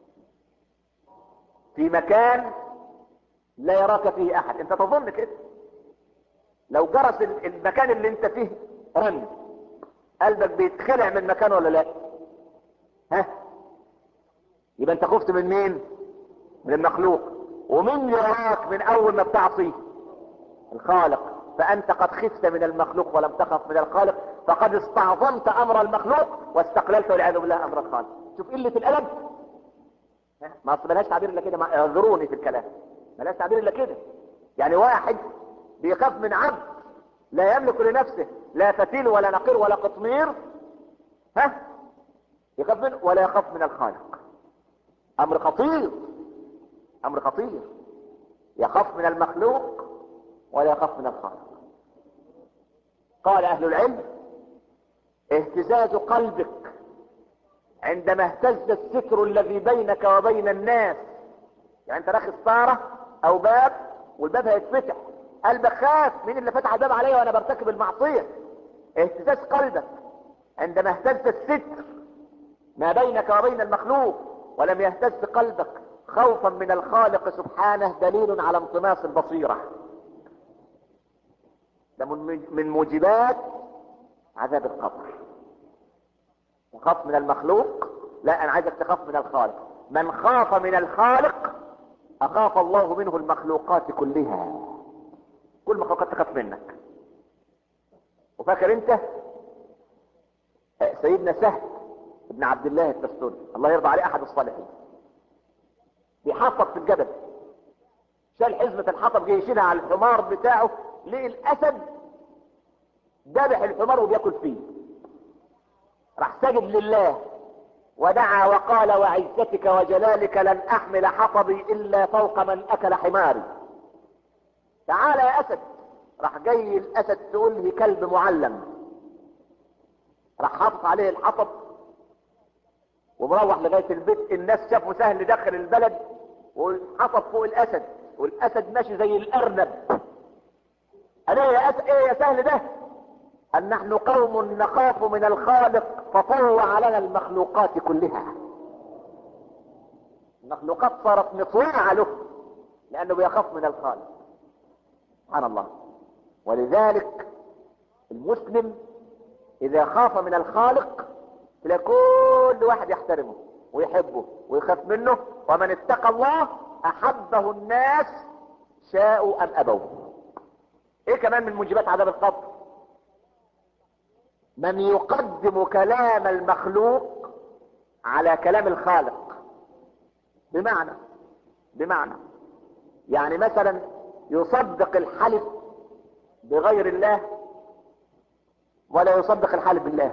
في مكان لا يراك فيه احد انت تظن كده لو جرس المكان اللي انت فيه رن قلبك بيتخلع من مكانه ولا لا ها يبقى انت خفت من مين من المخلوق ومن يراك من اول ما بتعصي الخالق فانت قد خفت من المخلوق ولم تخف من الخالق فقد استعظمت امر المخلوق واستقللت والعياذ بالله امر الخالق شوف قله الادب ما اصل بلاش تعبير الا كده اعذروني في الكلام بلاش تعبير الا كده يعني واحد بيخاف من عبد لا يملك لنفسه لا فتيل ولا نقير ولا قطمير ها يخاف منه ولا يخاف من الخالق امر خطير امر خطير يخاف من المخلوق ولا يخاف من الخالق قال اهل العلم اهتزاز قلبك عندما اهتز الستر الذي بينك وبين الناس يعني انت داخل ستاره او باب والباب هيتفتح قلبك خاف مين اللي فتح الباب عليا وانا برتكب المعصيه اهتزاز قلبك عندما اهتز الستر ما بينك وبين المخلوق ولم يهتز قلبك خوفا من الخالق سبحانه دليل على انطماس البصيره ده من موجبات عذاب القبر تخاف من المخلوق لا انا عايزك تخاف من الخالق من خاف من الخالق اخاف الله منه المخلوقات كلها كل المخلوقات تخاف منك وفاكر انت سيدنا سهل ابن عبد الله التستوري الله يرضى عليه احد الصالحين بيحطب في الجبل شال حزمة الحطب جه يشيلها على الحمار بتاعه لقي الاسد ذبح الحمار وبياكل فيه راح سجد لله ودعا وقال وعزتك وجلالك لن احمل حطبي الا فوق من اكل حماري تعال يا اسد راح جاي الاسد تقول لي كلب معلم راح حاطط عليه الحطب ومروح لغايه البيت الناس شافوا سهل داخل البلد وحطب فوق الاسد والاسد ماشي زي الارنب قال ايه يا اسد ايه يا سهل ده ان نحن قوم نخاف من الخالق فطوع علينا المخلوقات كلها المخلوقات صارت مطوعة له لانه بيخاف من الخالق سبحان الله ولذلك المسلم اذا خاف من الخالق تلاقي كل واحد يحترمه ويحبه ويخاف منه ومن اتقى الله احبه الناس شاءوا ام ابوا ايه كمان من موجبات عذاب القبر من يقدم كلام المخلوق على كلام الخالق بمعنى بمعنى يعني مثلا يصدق الحلف بغير الله ولا يصدق الحلف بالله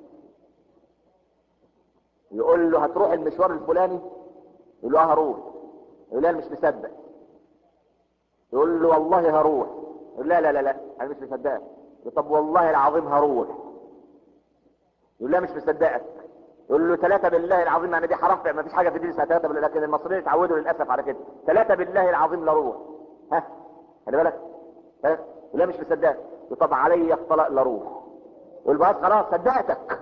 يقول له هتروح المشوار الفلاني يقول له اه هروح يقول لا مش مصدق يقول له والله هروح يقول لا لا لا لا انا مش مصدقك طب والله العظيم هروح يقول لا مش مصدقك يقول له ثلاثة بالله العظيم يعني دي حرام ما فيش حاجة في الدين اسمها ثلاثة بالله لكن المصريين اتعودوا للأسف على كده ثلاثة بالله العظيم لا روح ها خلي بالك ها لا مش مصدقك يقول طب علي الطلاق لا روح يقول بس خلاص صدقتك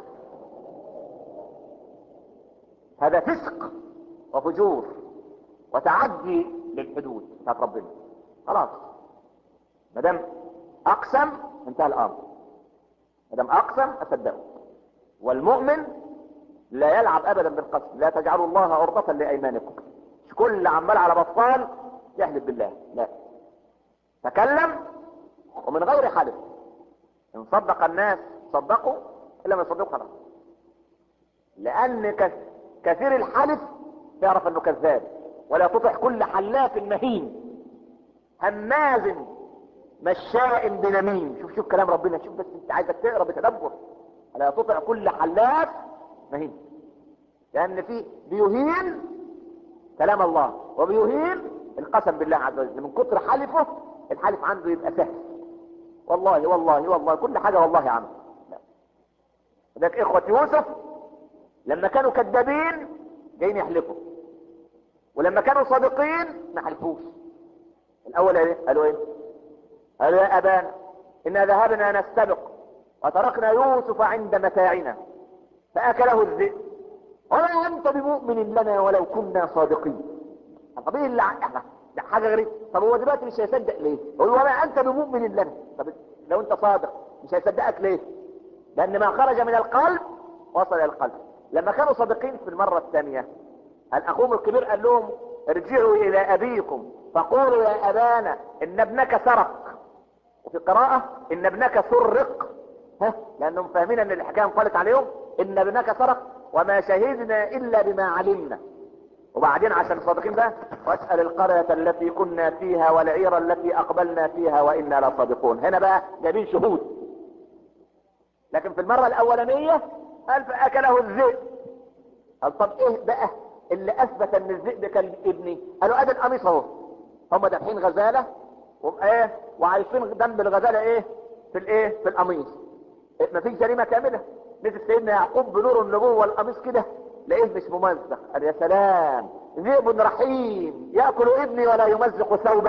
هذا فسق وفجور وتعدي للحدود بتاعت ربنا خلاص ما دام اقسم انتهى الامر ما دام اقسم اصدقه والمؤمن لا يلعب ابدا بالقسم لا تجعلوا الله عرضة لايمانكم مش كل عمال على بطال يحلف بالله لا تكلم ومن غير حلف ان صدق الناس صدقوا الا ما يصدقوا خلاص لان كثير الحلف يعرف انه كذاب ولا تطع كل حلاف مهين هماز مشاء بنميم شوف شوف كلام ربنا شوف بس انت عايزك تقرا بتدبر لا تطع كل حلاف مهين لان في بيهين كلام الله وبيهين القسم بالله عز وجل من كتر حلفه الحلف عنده يبقى سهل والله والله والله كل حاجه والله يا عم ذاك اخوه يوسف لما كانوا كذابين جايين يحلفوا ولما كانوا صادقين ما حلفوش الاول ايه قالوا ايه قالوا يا ابانا انا ذهبنا نستبق وتركنا يوسف عند متاعنا فاكله الذئب ولا انت بمؤمن لنا ولو كنا صادقين طب ايه اللي احنا ده حاجه غريبه طب هو دلوقتي مش هيصدق ليه يقول ولا انت بمؤمن لنا طب لو انت صادق مش هيصدقك ليه لان ما خرج من القلب وصل الى القلب لما كانوا صادقين في المره الثانيه الاخوهم الكبير قال لهم ارجعوا الى ابيكم فقولوا يا ابانا ان ابنك سرق وفي قراءة ان ابنك سرق ها لانهم فاهمين ان الحكاية انقلت عليهم ان ابنك سرق وما شهدنا الا بما علمنا وبعدين عشان صادقين بقى واسأل القرية التي كنا فيها والعير التي اقبلنا فيها وانا لصادقون هنا بقى جايبين شهود لكن في المرة الاولانية قال فاكله الذئب قال طب ايه بقى اللي اثبت ان الذئب كان ابني قالوا ادي القميص اهو هم دافعين غزالة وايه وعايشين جنب الغزالة ايه في الايه في القميص إيه مفيش جريمة كاملة نزل سيدنا يعقوب بنور النبوة والقميص كده لقيه مش ممزق قال يا سلام ذئب رحيم يأكل ابني ولا يمزق ثوبه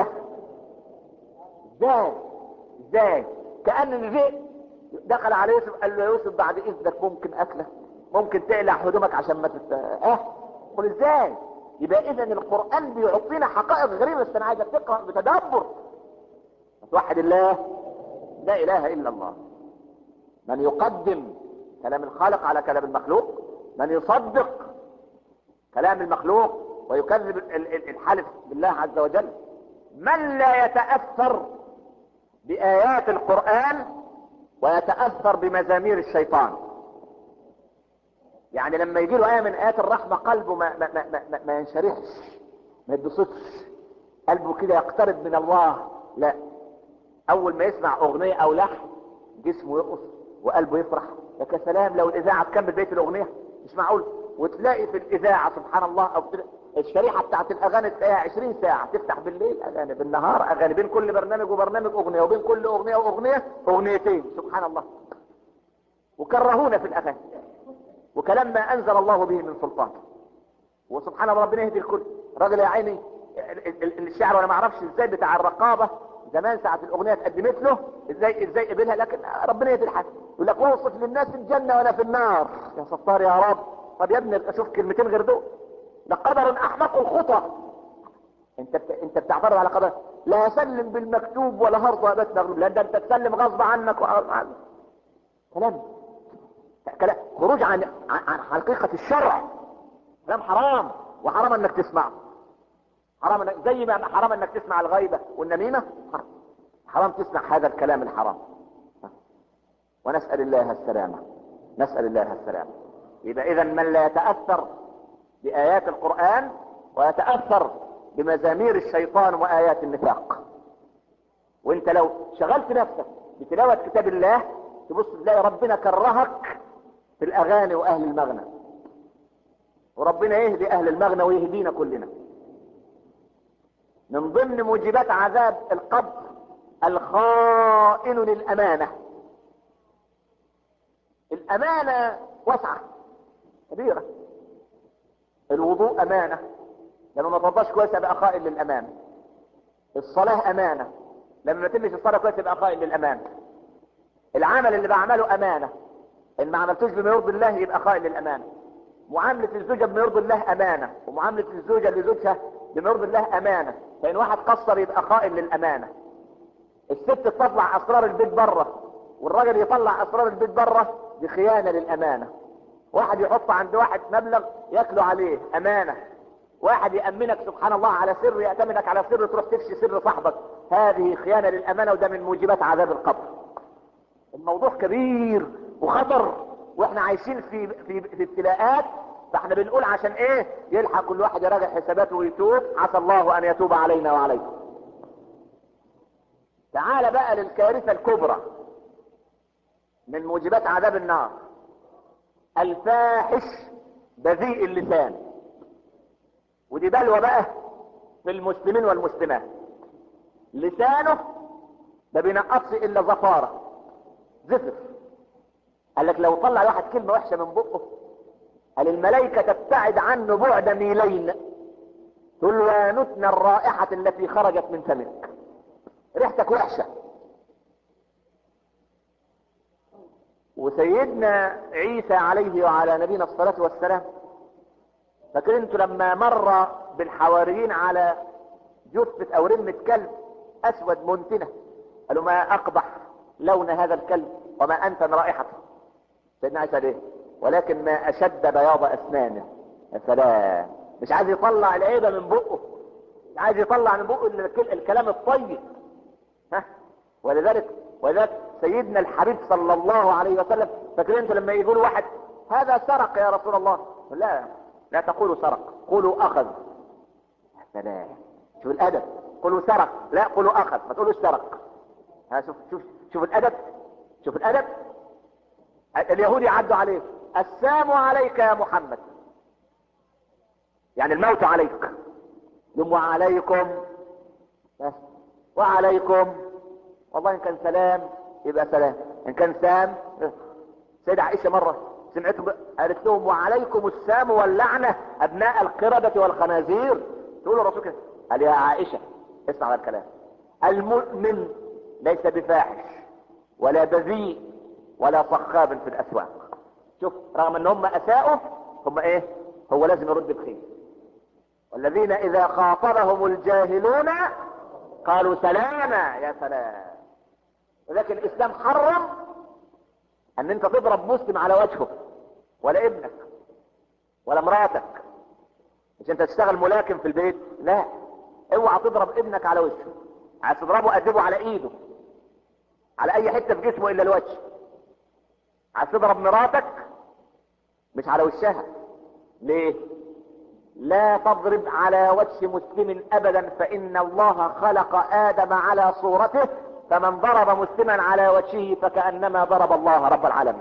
ازاي ازاي كأن الذئب دخل على يوسف قال له يا يوسف بعد اذنك ممكن اكلك ممكن تقلع هدومك عشان ما تت اه قل ازاي يبقى اذا القرآن بيعطينا حقائق غريبة بس انا عايزك تقرأ بتدبر توحد الله لا اله الا الله من يقدم كلام الخالق على كلام المخلوق من يصدق كلام المخلوق ويكذب الحلف بالله عز وجل من لا يتأثر بآيات القرآن ويتأثر بمزامير الشيطان يعني لما يجي له آية من آيات الرحمة قلبه ما, ما, ما, ما, ما ينشرحش ما يتبسطش قلبه كده يقترب من الله لا اول ما يسمع اغنية او لحن جسمه يقص وقلبه يفرح لك سلام لو الاذاعة تكمل بيت الاغنية مش معقول وتلاقي في الاذاعة سبحان الله او الشريحة بتاعت الاغاني تلاقيها 20 ساعة تفتح بالليل اغاني بالنهار اغاني بين كل برنامج وبرنامج اغنية وبين كل اغنية واغنية اغنيتين سبحان الله وكرهونا في الاغاني وكلام ما انزل الله به من سلطان وسبحان الله ربنا يهدي الكل راجل يا عيني الشعر وانا ما اعرفش ازاي بتاع الرقابة زمان ساعة الاغنية اتقدمت له ازاي ازاي قبلها لكن ربنا يهدي الحال يقول لك وصف للناس الجنة وانا في النار يا ستار يا رب طب يا ابني اشوف كلمتين غير دول ده قدر احمق الخطى انت بت... انت بتعترض على قدر لا اسلم بالمكتوب ولا هرضى بس مغلوب لان ده انت تسلم غصب عنك و... كلام كلام خروج عن عن حقيقة الشرع كلام حرام وحرام انك تسمعه حرام انك زي ما حرام انك تسمع الغيبة والنميمة حرام تسمع هذا الكلام الحرام ونسأل الله السلامة نسأل الله السلامة يبقى اذا من لا يتأثر بآيات القرآن ويتأثر بمزامير الشيطان وآيات النفاق وانت لو شغلت نفسك بتلاوة كتاب الله تبص تلاقي ربنا كرهك في الاغاني واهل المغنى وربنا يهدي اهل المغنى ويهدينا كلنا من ضمن موجبات عذاب القبر الخائن للامانة الامانة واسعة كبيرة الوضوء امانة لما ما ترضاش كويس ابقى خائن للامانة الصلاة امانة لما ما تمش الصلاة كويس يبقى خائن للامانة العمل اللي بعمله امانة ان ما عملتوش بما يرضي الله يبقى خائن للامانة معاملة الزوجة بما يرضي الله امانة ومعاملة الزوجة لزوجها بما يرضي الله امانة فان واحد قصر يبقى خائن للامانة الست تطلع اسرار البيت بره والراجل يطلع اسرار البيت بره دي خيانة للامانة واحد يحط عند واحد مبلغ ياكله عليه امانة واحد يأمنك سبحان الله على سر يأتمنك على سر تروح تفشي سر صاحبك هذه خيانة للامانة وده من موجبات عذاب القبر الموضوع كبير وخطر واحنا عايشين في في في ابتلاءات فاحنا بنقول عشان ايه يلحق كل واحد يراجع حساباته ويتوب عسى الله ان يتوب علينا وعليكم تعال بقى للكارثة الكبرى من موجبات عذاب النار الفاحش بذيء اللسان ودي بلوى بقى في المسلمين والمسلمات لسانه ما بينقصش الا زفاره زفر قال لك لو طلع واحد كلمة وحشة من بقه قال الملائكة تبتعد عنه بعد ميلين تقول له يا نتن الرائحة التي خرجت من فمك ريحتك وحشة وسيدنا عيسى عليه وعلى نبينا الصلاة والسلام فاكرين انتوا لما مر بالحواريين على جثة او رمة كلب اسود منتنة قالوا ما اقبح لون هذا الكلب وما انتن رائحته سيدنا عيسى ليه ولكن ما اشد بياض اسنانه يا سلام مش عايز يطلع العيبة من بقه مش عايز يطلع من بقه الكلام الطيب ها ولذلك ولذلك سيدنا الحبيب صلى الله عليه وسلم فاكرين انتوا لما يقول واحد هذا سرق يا رسول الله لا لا تقولوا سرق قولوا اخذ يا سلام شوف الادب قولوا سرق لا قولوا اخذ ما تقولوش سرق ها شوف شوف شوف الادب شوف الادب اليهود يعدوا عليه السلام عليك يا محمد يعني الموت عليك يوم وعليكم بس وعليكم والله ان كان سلام يبقى سلام ان كان سام سيدة عائشة مرة سمعتهم قالت لهم وعليكم السام واللعنة ابناء القردة والخنازير تقولوا الرسول كده قال يا عائشة اسمع هذا الكلام المؤمن ليس بفاحش ولا بذيء ولا صخاب في الاسواق شوف رغم ان هم اساءوا هم ايه هو لازم يرد بخير والذين اذا خاطبهم الجاهلون قالوا سلاما يا سلام ولكن الاسلام حرم ان انت تضرب مسلم على وجهه ولا ابنك ولا مراتك مش انت تشتغل ملاكم في البيت لا اوعى تضرب ابنك على وجهه عايز تضربه ادبه على ايده على اي حته في جسمه الا الوجه عايز تضرب مراتك مش على وشها ليه لا تضرب على وجه مسلم ابدا فان الله خلق ادم على صورته فمن ضرب مسلما على وجهه فكانما ضرب الله رب العالمين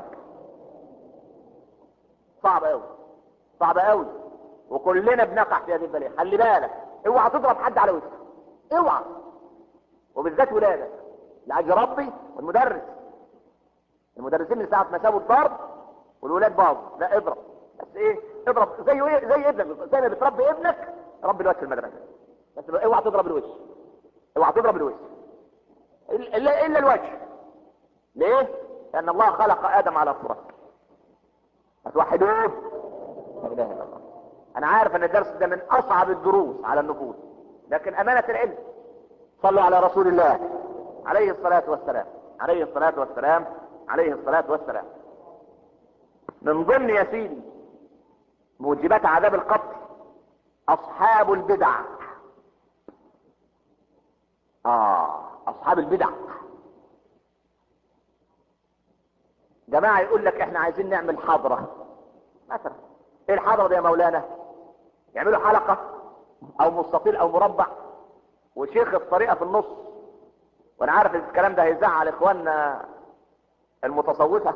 صعب قوي صعب قوي وكلنا بنقع في هذه البليه خلي بالك اوعى تضرب حد على وجهه اوعى وبالذات ولادك لاجل ربي والمدرس المدرسين من ساعه ما سابوا الضرب والولاد باظوا لا اضرب بس ايه اضرب زي ايه زي ابنك زي ما بتربي ابنك ربي الوجه في المدرسه بس اوعى تضرب الوجه اوعى تضرب الوجه الا الا الوجه ليه لان الله خلق ادم على صورته هتوحدوه لا اله الا الله انا عارف ان الدرس ده من اصعب الدروس على النفوس لكن امانه العلم صلوا على رسول الله عليه الصلاه والسلام عليه الصلاه والسلام عليه الصلاه والسلام من ضمن يا سيدي موجبات عذاب القبر اصحاب البدع اه اصحاب البدع جماعة يقول لك احنا عايزين نعمل حضرة مثلا ايه الحضرة دي يا مولانا يعملوا حلقة او مستطيل او مربع وشيخ الطريقة في النص وانا عارف ان الكلام ده هيزعل اخواننا المتصوفة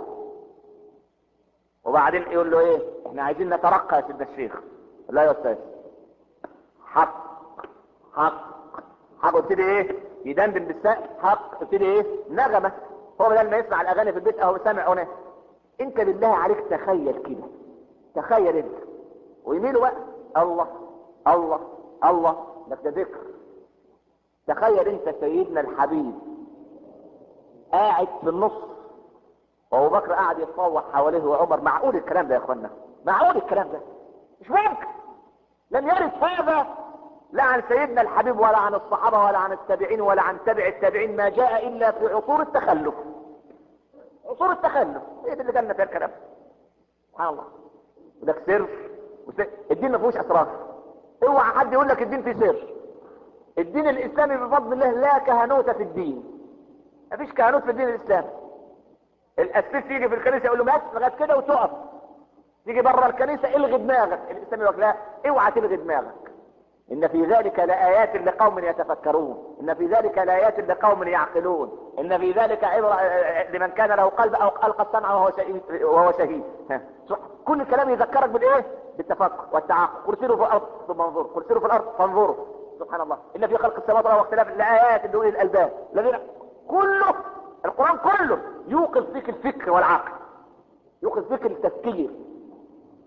وبعدين يقول له ايه احنا عايزين نترقى يا سيدنا الشيخ لا يا استاذ حق حق حق ابتدي ايه يدندن بالسقف حق ابتدي ايه نغمة هو بدل ما يسمع الاغاني في البيت اهو سامع هنا انت بالله عليك تخيل كده تخيل انت ويميله بقى الله الله الله لك ده ذكر تخيل انت سيدنا الحبيب قاعد في النص وابو بكر قاعد يتطوع حواليه وعمر معقول الكلام ده يا اخوانا معقول الكلام ده مش ممكن لم يرد هذا لا عن سيدنا الحبيب ولا عن الصحابة ولا عن التابعين ولا عن تابع التابعين ما جاء الا في عصور التخلف عصور التخلف ايه ده اللي جالنا فيها الكلام سبحان الله وده سر وسر. الدين ما فيهوش اسرار اوعى حد يقول لك الدين فيه سر الدين الاسلامي بفضل الله لا كهنوت في الدين مفيش كهنوت في الدين الاسلامي الاسيس يجي في الكنيسه يقول له بس لغايه كده وتقف تيجي بره الكنيسه الغي دماغك الاسلام يقول لك لا اوعى تلغي دماغك ان في ذلك لآيات لقوم يتفكرون ان في ذلك لآيات لقوم يعقلون ان في ذلك عبرة لمن كان له قلب او القى السمع وهو شهيد وهو شهيد كل كلام يذكرك بالايه بالتفكر والتعاقل قل سيروا في الارض ثم انظروا قل سيروا في الارض فانظروا سبحان الله ان في خلق السماوات والارض واختلاف لآيات لاولي الالباب الذين كله القران كله يوقظ فيك الفكر والعقل يوقظ فيك التفكير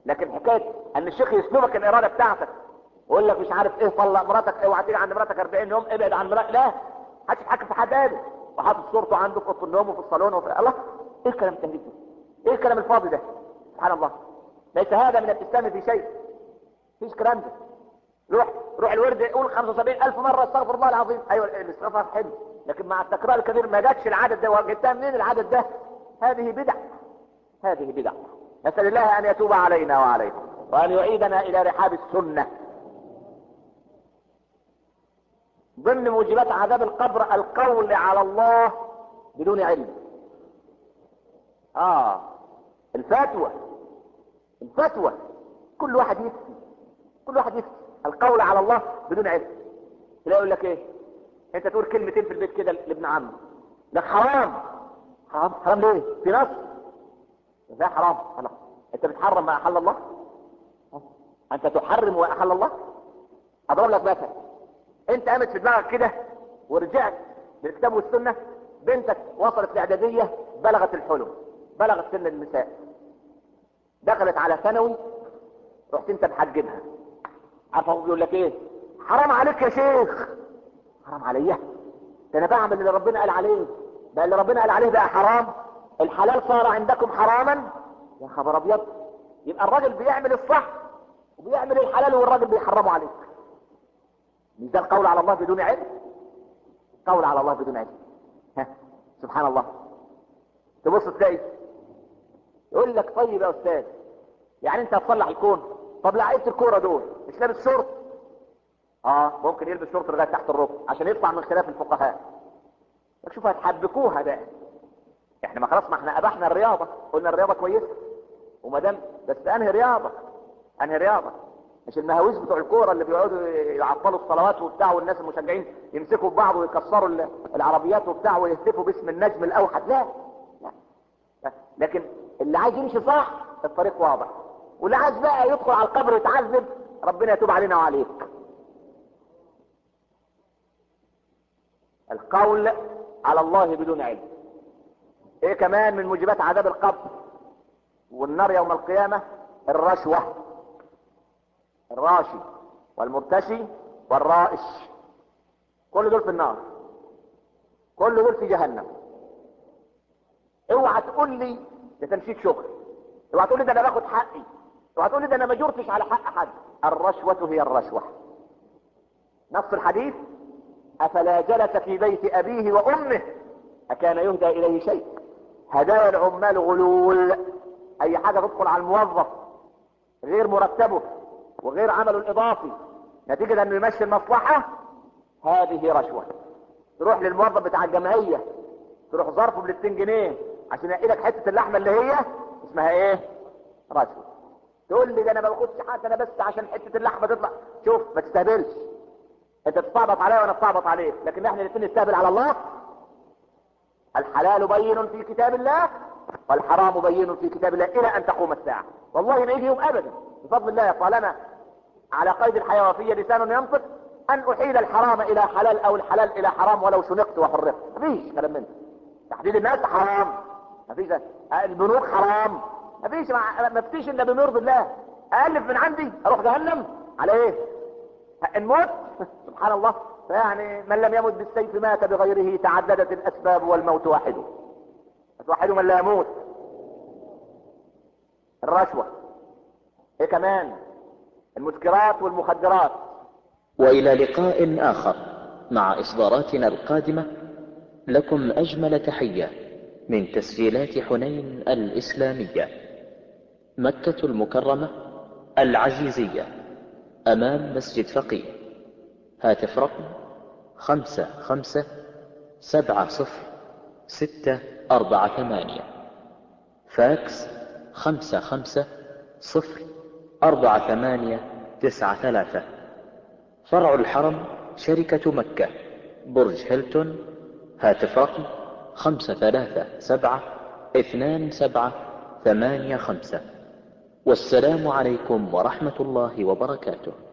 لكن حكايه ان الشيخ يسلبك الاراده بتاعتك ويقول لك مش عارف ايه طلق مراتك اوعى تيجي عند مراتك 40 يوم ابعد عن مراتك لا محدش يتحكم في حد ابدا وحاطط صورته عنده في اوضه النوم وفي الصالون وفي الله ايه الكلام التهديد ده؟ ايه الكلام الفاضي ده؟ سبحان الله ليس هذا من الاسلام في شيء مفيش كلام ده روح روح الورد قول 75 ألف مرة استغفر الله العظيم أيوة الاستغفار حلو لكن مع التكرار الكبير ما جاتش العدد ده وجدتها منين العدد ده هذه بدع هذه بدع نسأل الله أن يتوب علينا وعليكم وأن يعيدنا إلى رحاب السنة ضمن موجبات عذاب القبر القول على الله بدون علم اه الفتوى الفتوى كل واحد يفتي كل واحد يفتي القول على الله بدون علم تلاقي يقول لك ايه انت تقول كلمتين في البيت كده لابن عمك لك حرام حرام حرام ليه في نص ازاي حرام خلاص انت بتحرم ما احل الله انت تحرم واحل الله اضرب لك مثل انت قامت في دماغك كده ورجعت للكتاب والسنه بنتك وصلت الاعداديه بلغت الحلم بلغت سن النساء دخلت على ثانوي رحت انت محجبها عارف هو بيقول لك ايه حرام عليك يا شيخ حرام عليا ده انا بعمل اللي ربنا قال عليه ده اللي ربنا قال عليه بقى حرام الحلال صار عندكم حراما يا خبر ابيض يبقى الراجل بيعمل الصح وبيعمل الحلال والراجل بيحرمه عليك مش ده القول على الله بدون علم قول على الله بدون علم ها سبحان الله تبص تلاقي يقول لك طيب يا استاذ يعني انت هتصلح الكون طب لعيبه الكوره دول مش لابس شورت اه ممكن يلبس شورت لغايه تحت الركب عشان يطلع من خلاف الفقهاء شوف هتحبكوها بقى احنا ما خلاص ما احنا ابحنا الرياضه قلنا الرياضه كويسه وما دام بس انهي رياضه انهي رياضه مش المهاويس بتوع الكوره اللي بيقعدوا يعطلوا الصلوات وبتاع والناس المشجعين يمسكوا في بعض ويكسروا ال- العربيات وبتاع ويهتفوا باسم النجم الاوحد لا لا لكن اللي عايز يمشي صح الطريق واضح واللي عايز بقى يدخل على القبر يتعذب ربنا يتوب علينا وعليك القول على الله بدون علم ايه كمان من موجبات عذاب القبر والنار يوم القيامة الرشوة الراشي والمرتشي والرائش كل دول في النار كل دول في جهنم اوعى تقول لي ده تمشيك شغل اوعى تقول لي ده انا باخد حقي اوعى تقول لي ده انا ما جرتش على حق حد الرشوة هي الرشوة نص الحديث افلا جلس في بيت ابيه وامه اكان يهدى اليه شيء هدايا العمال غلول اي حاجة تدخل على الموظف غير مرتبه وغير عمله الاضافي نتيجة انه يمشي المصلحة هذه رشوة تروح للموظف بتاع الجمعية تروح ظرفه ب 200 جنيه عشان يلاقي لك حتة اللحمة اللي هي اسمها ايه رشوة تقول لي ده انا ما باخدش حاجة انا بس عشان حتة اللحمة تطلع شوف ما تستهبلش انت تستعبط عليا وانا استعبط عليك لكن احنا الاثنين نستهبل على الله الحلال بين في كتاب الله والحرام بين في كتاب الله الى ان تقوم الساعة والله ما يجي يوم ابدا بفضل الله طالما على قيد الحياة وفي لسان ينطق ان احيل الحرام الى حلال او الحلال الى حرام ولو شنقت وحرقت مفيش كلام منه تحديد الناس حرام مفيش ده. البنوك حرام مفيش ما ما فيش الا بما يرضي الله الف من عندي اروح جهنم على ايه الموت سبحان الله يعني من لم يمت بالسيف مات بغيره تعددت الاسباب والموت واحد واحد من لا يموت الرشوة ايه كمان المسكرات والمخدرات والى لقاء اخر مع اصداراتنا القادمة لكم اجمل تحية من تسجيلات حنين الاسلامية مكة المكرمة العزيزية امام مسجد فقيه هاتف رقم خمسة خمسة سبعة صفر ستة أربعة ثمانية فاكس خمسة خمسة صفر أربعة ثمانية تسعة ثلاثة فرع الحرم شركة مكة برج هيلتون هاتف رقم خمسة ثلاثة سبعة اثنان سبعة ثمانية خمسة والسلام عليكم ورحمة الله وبركاته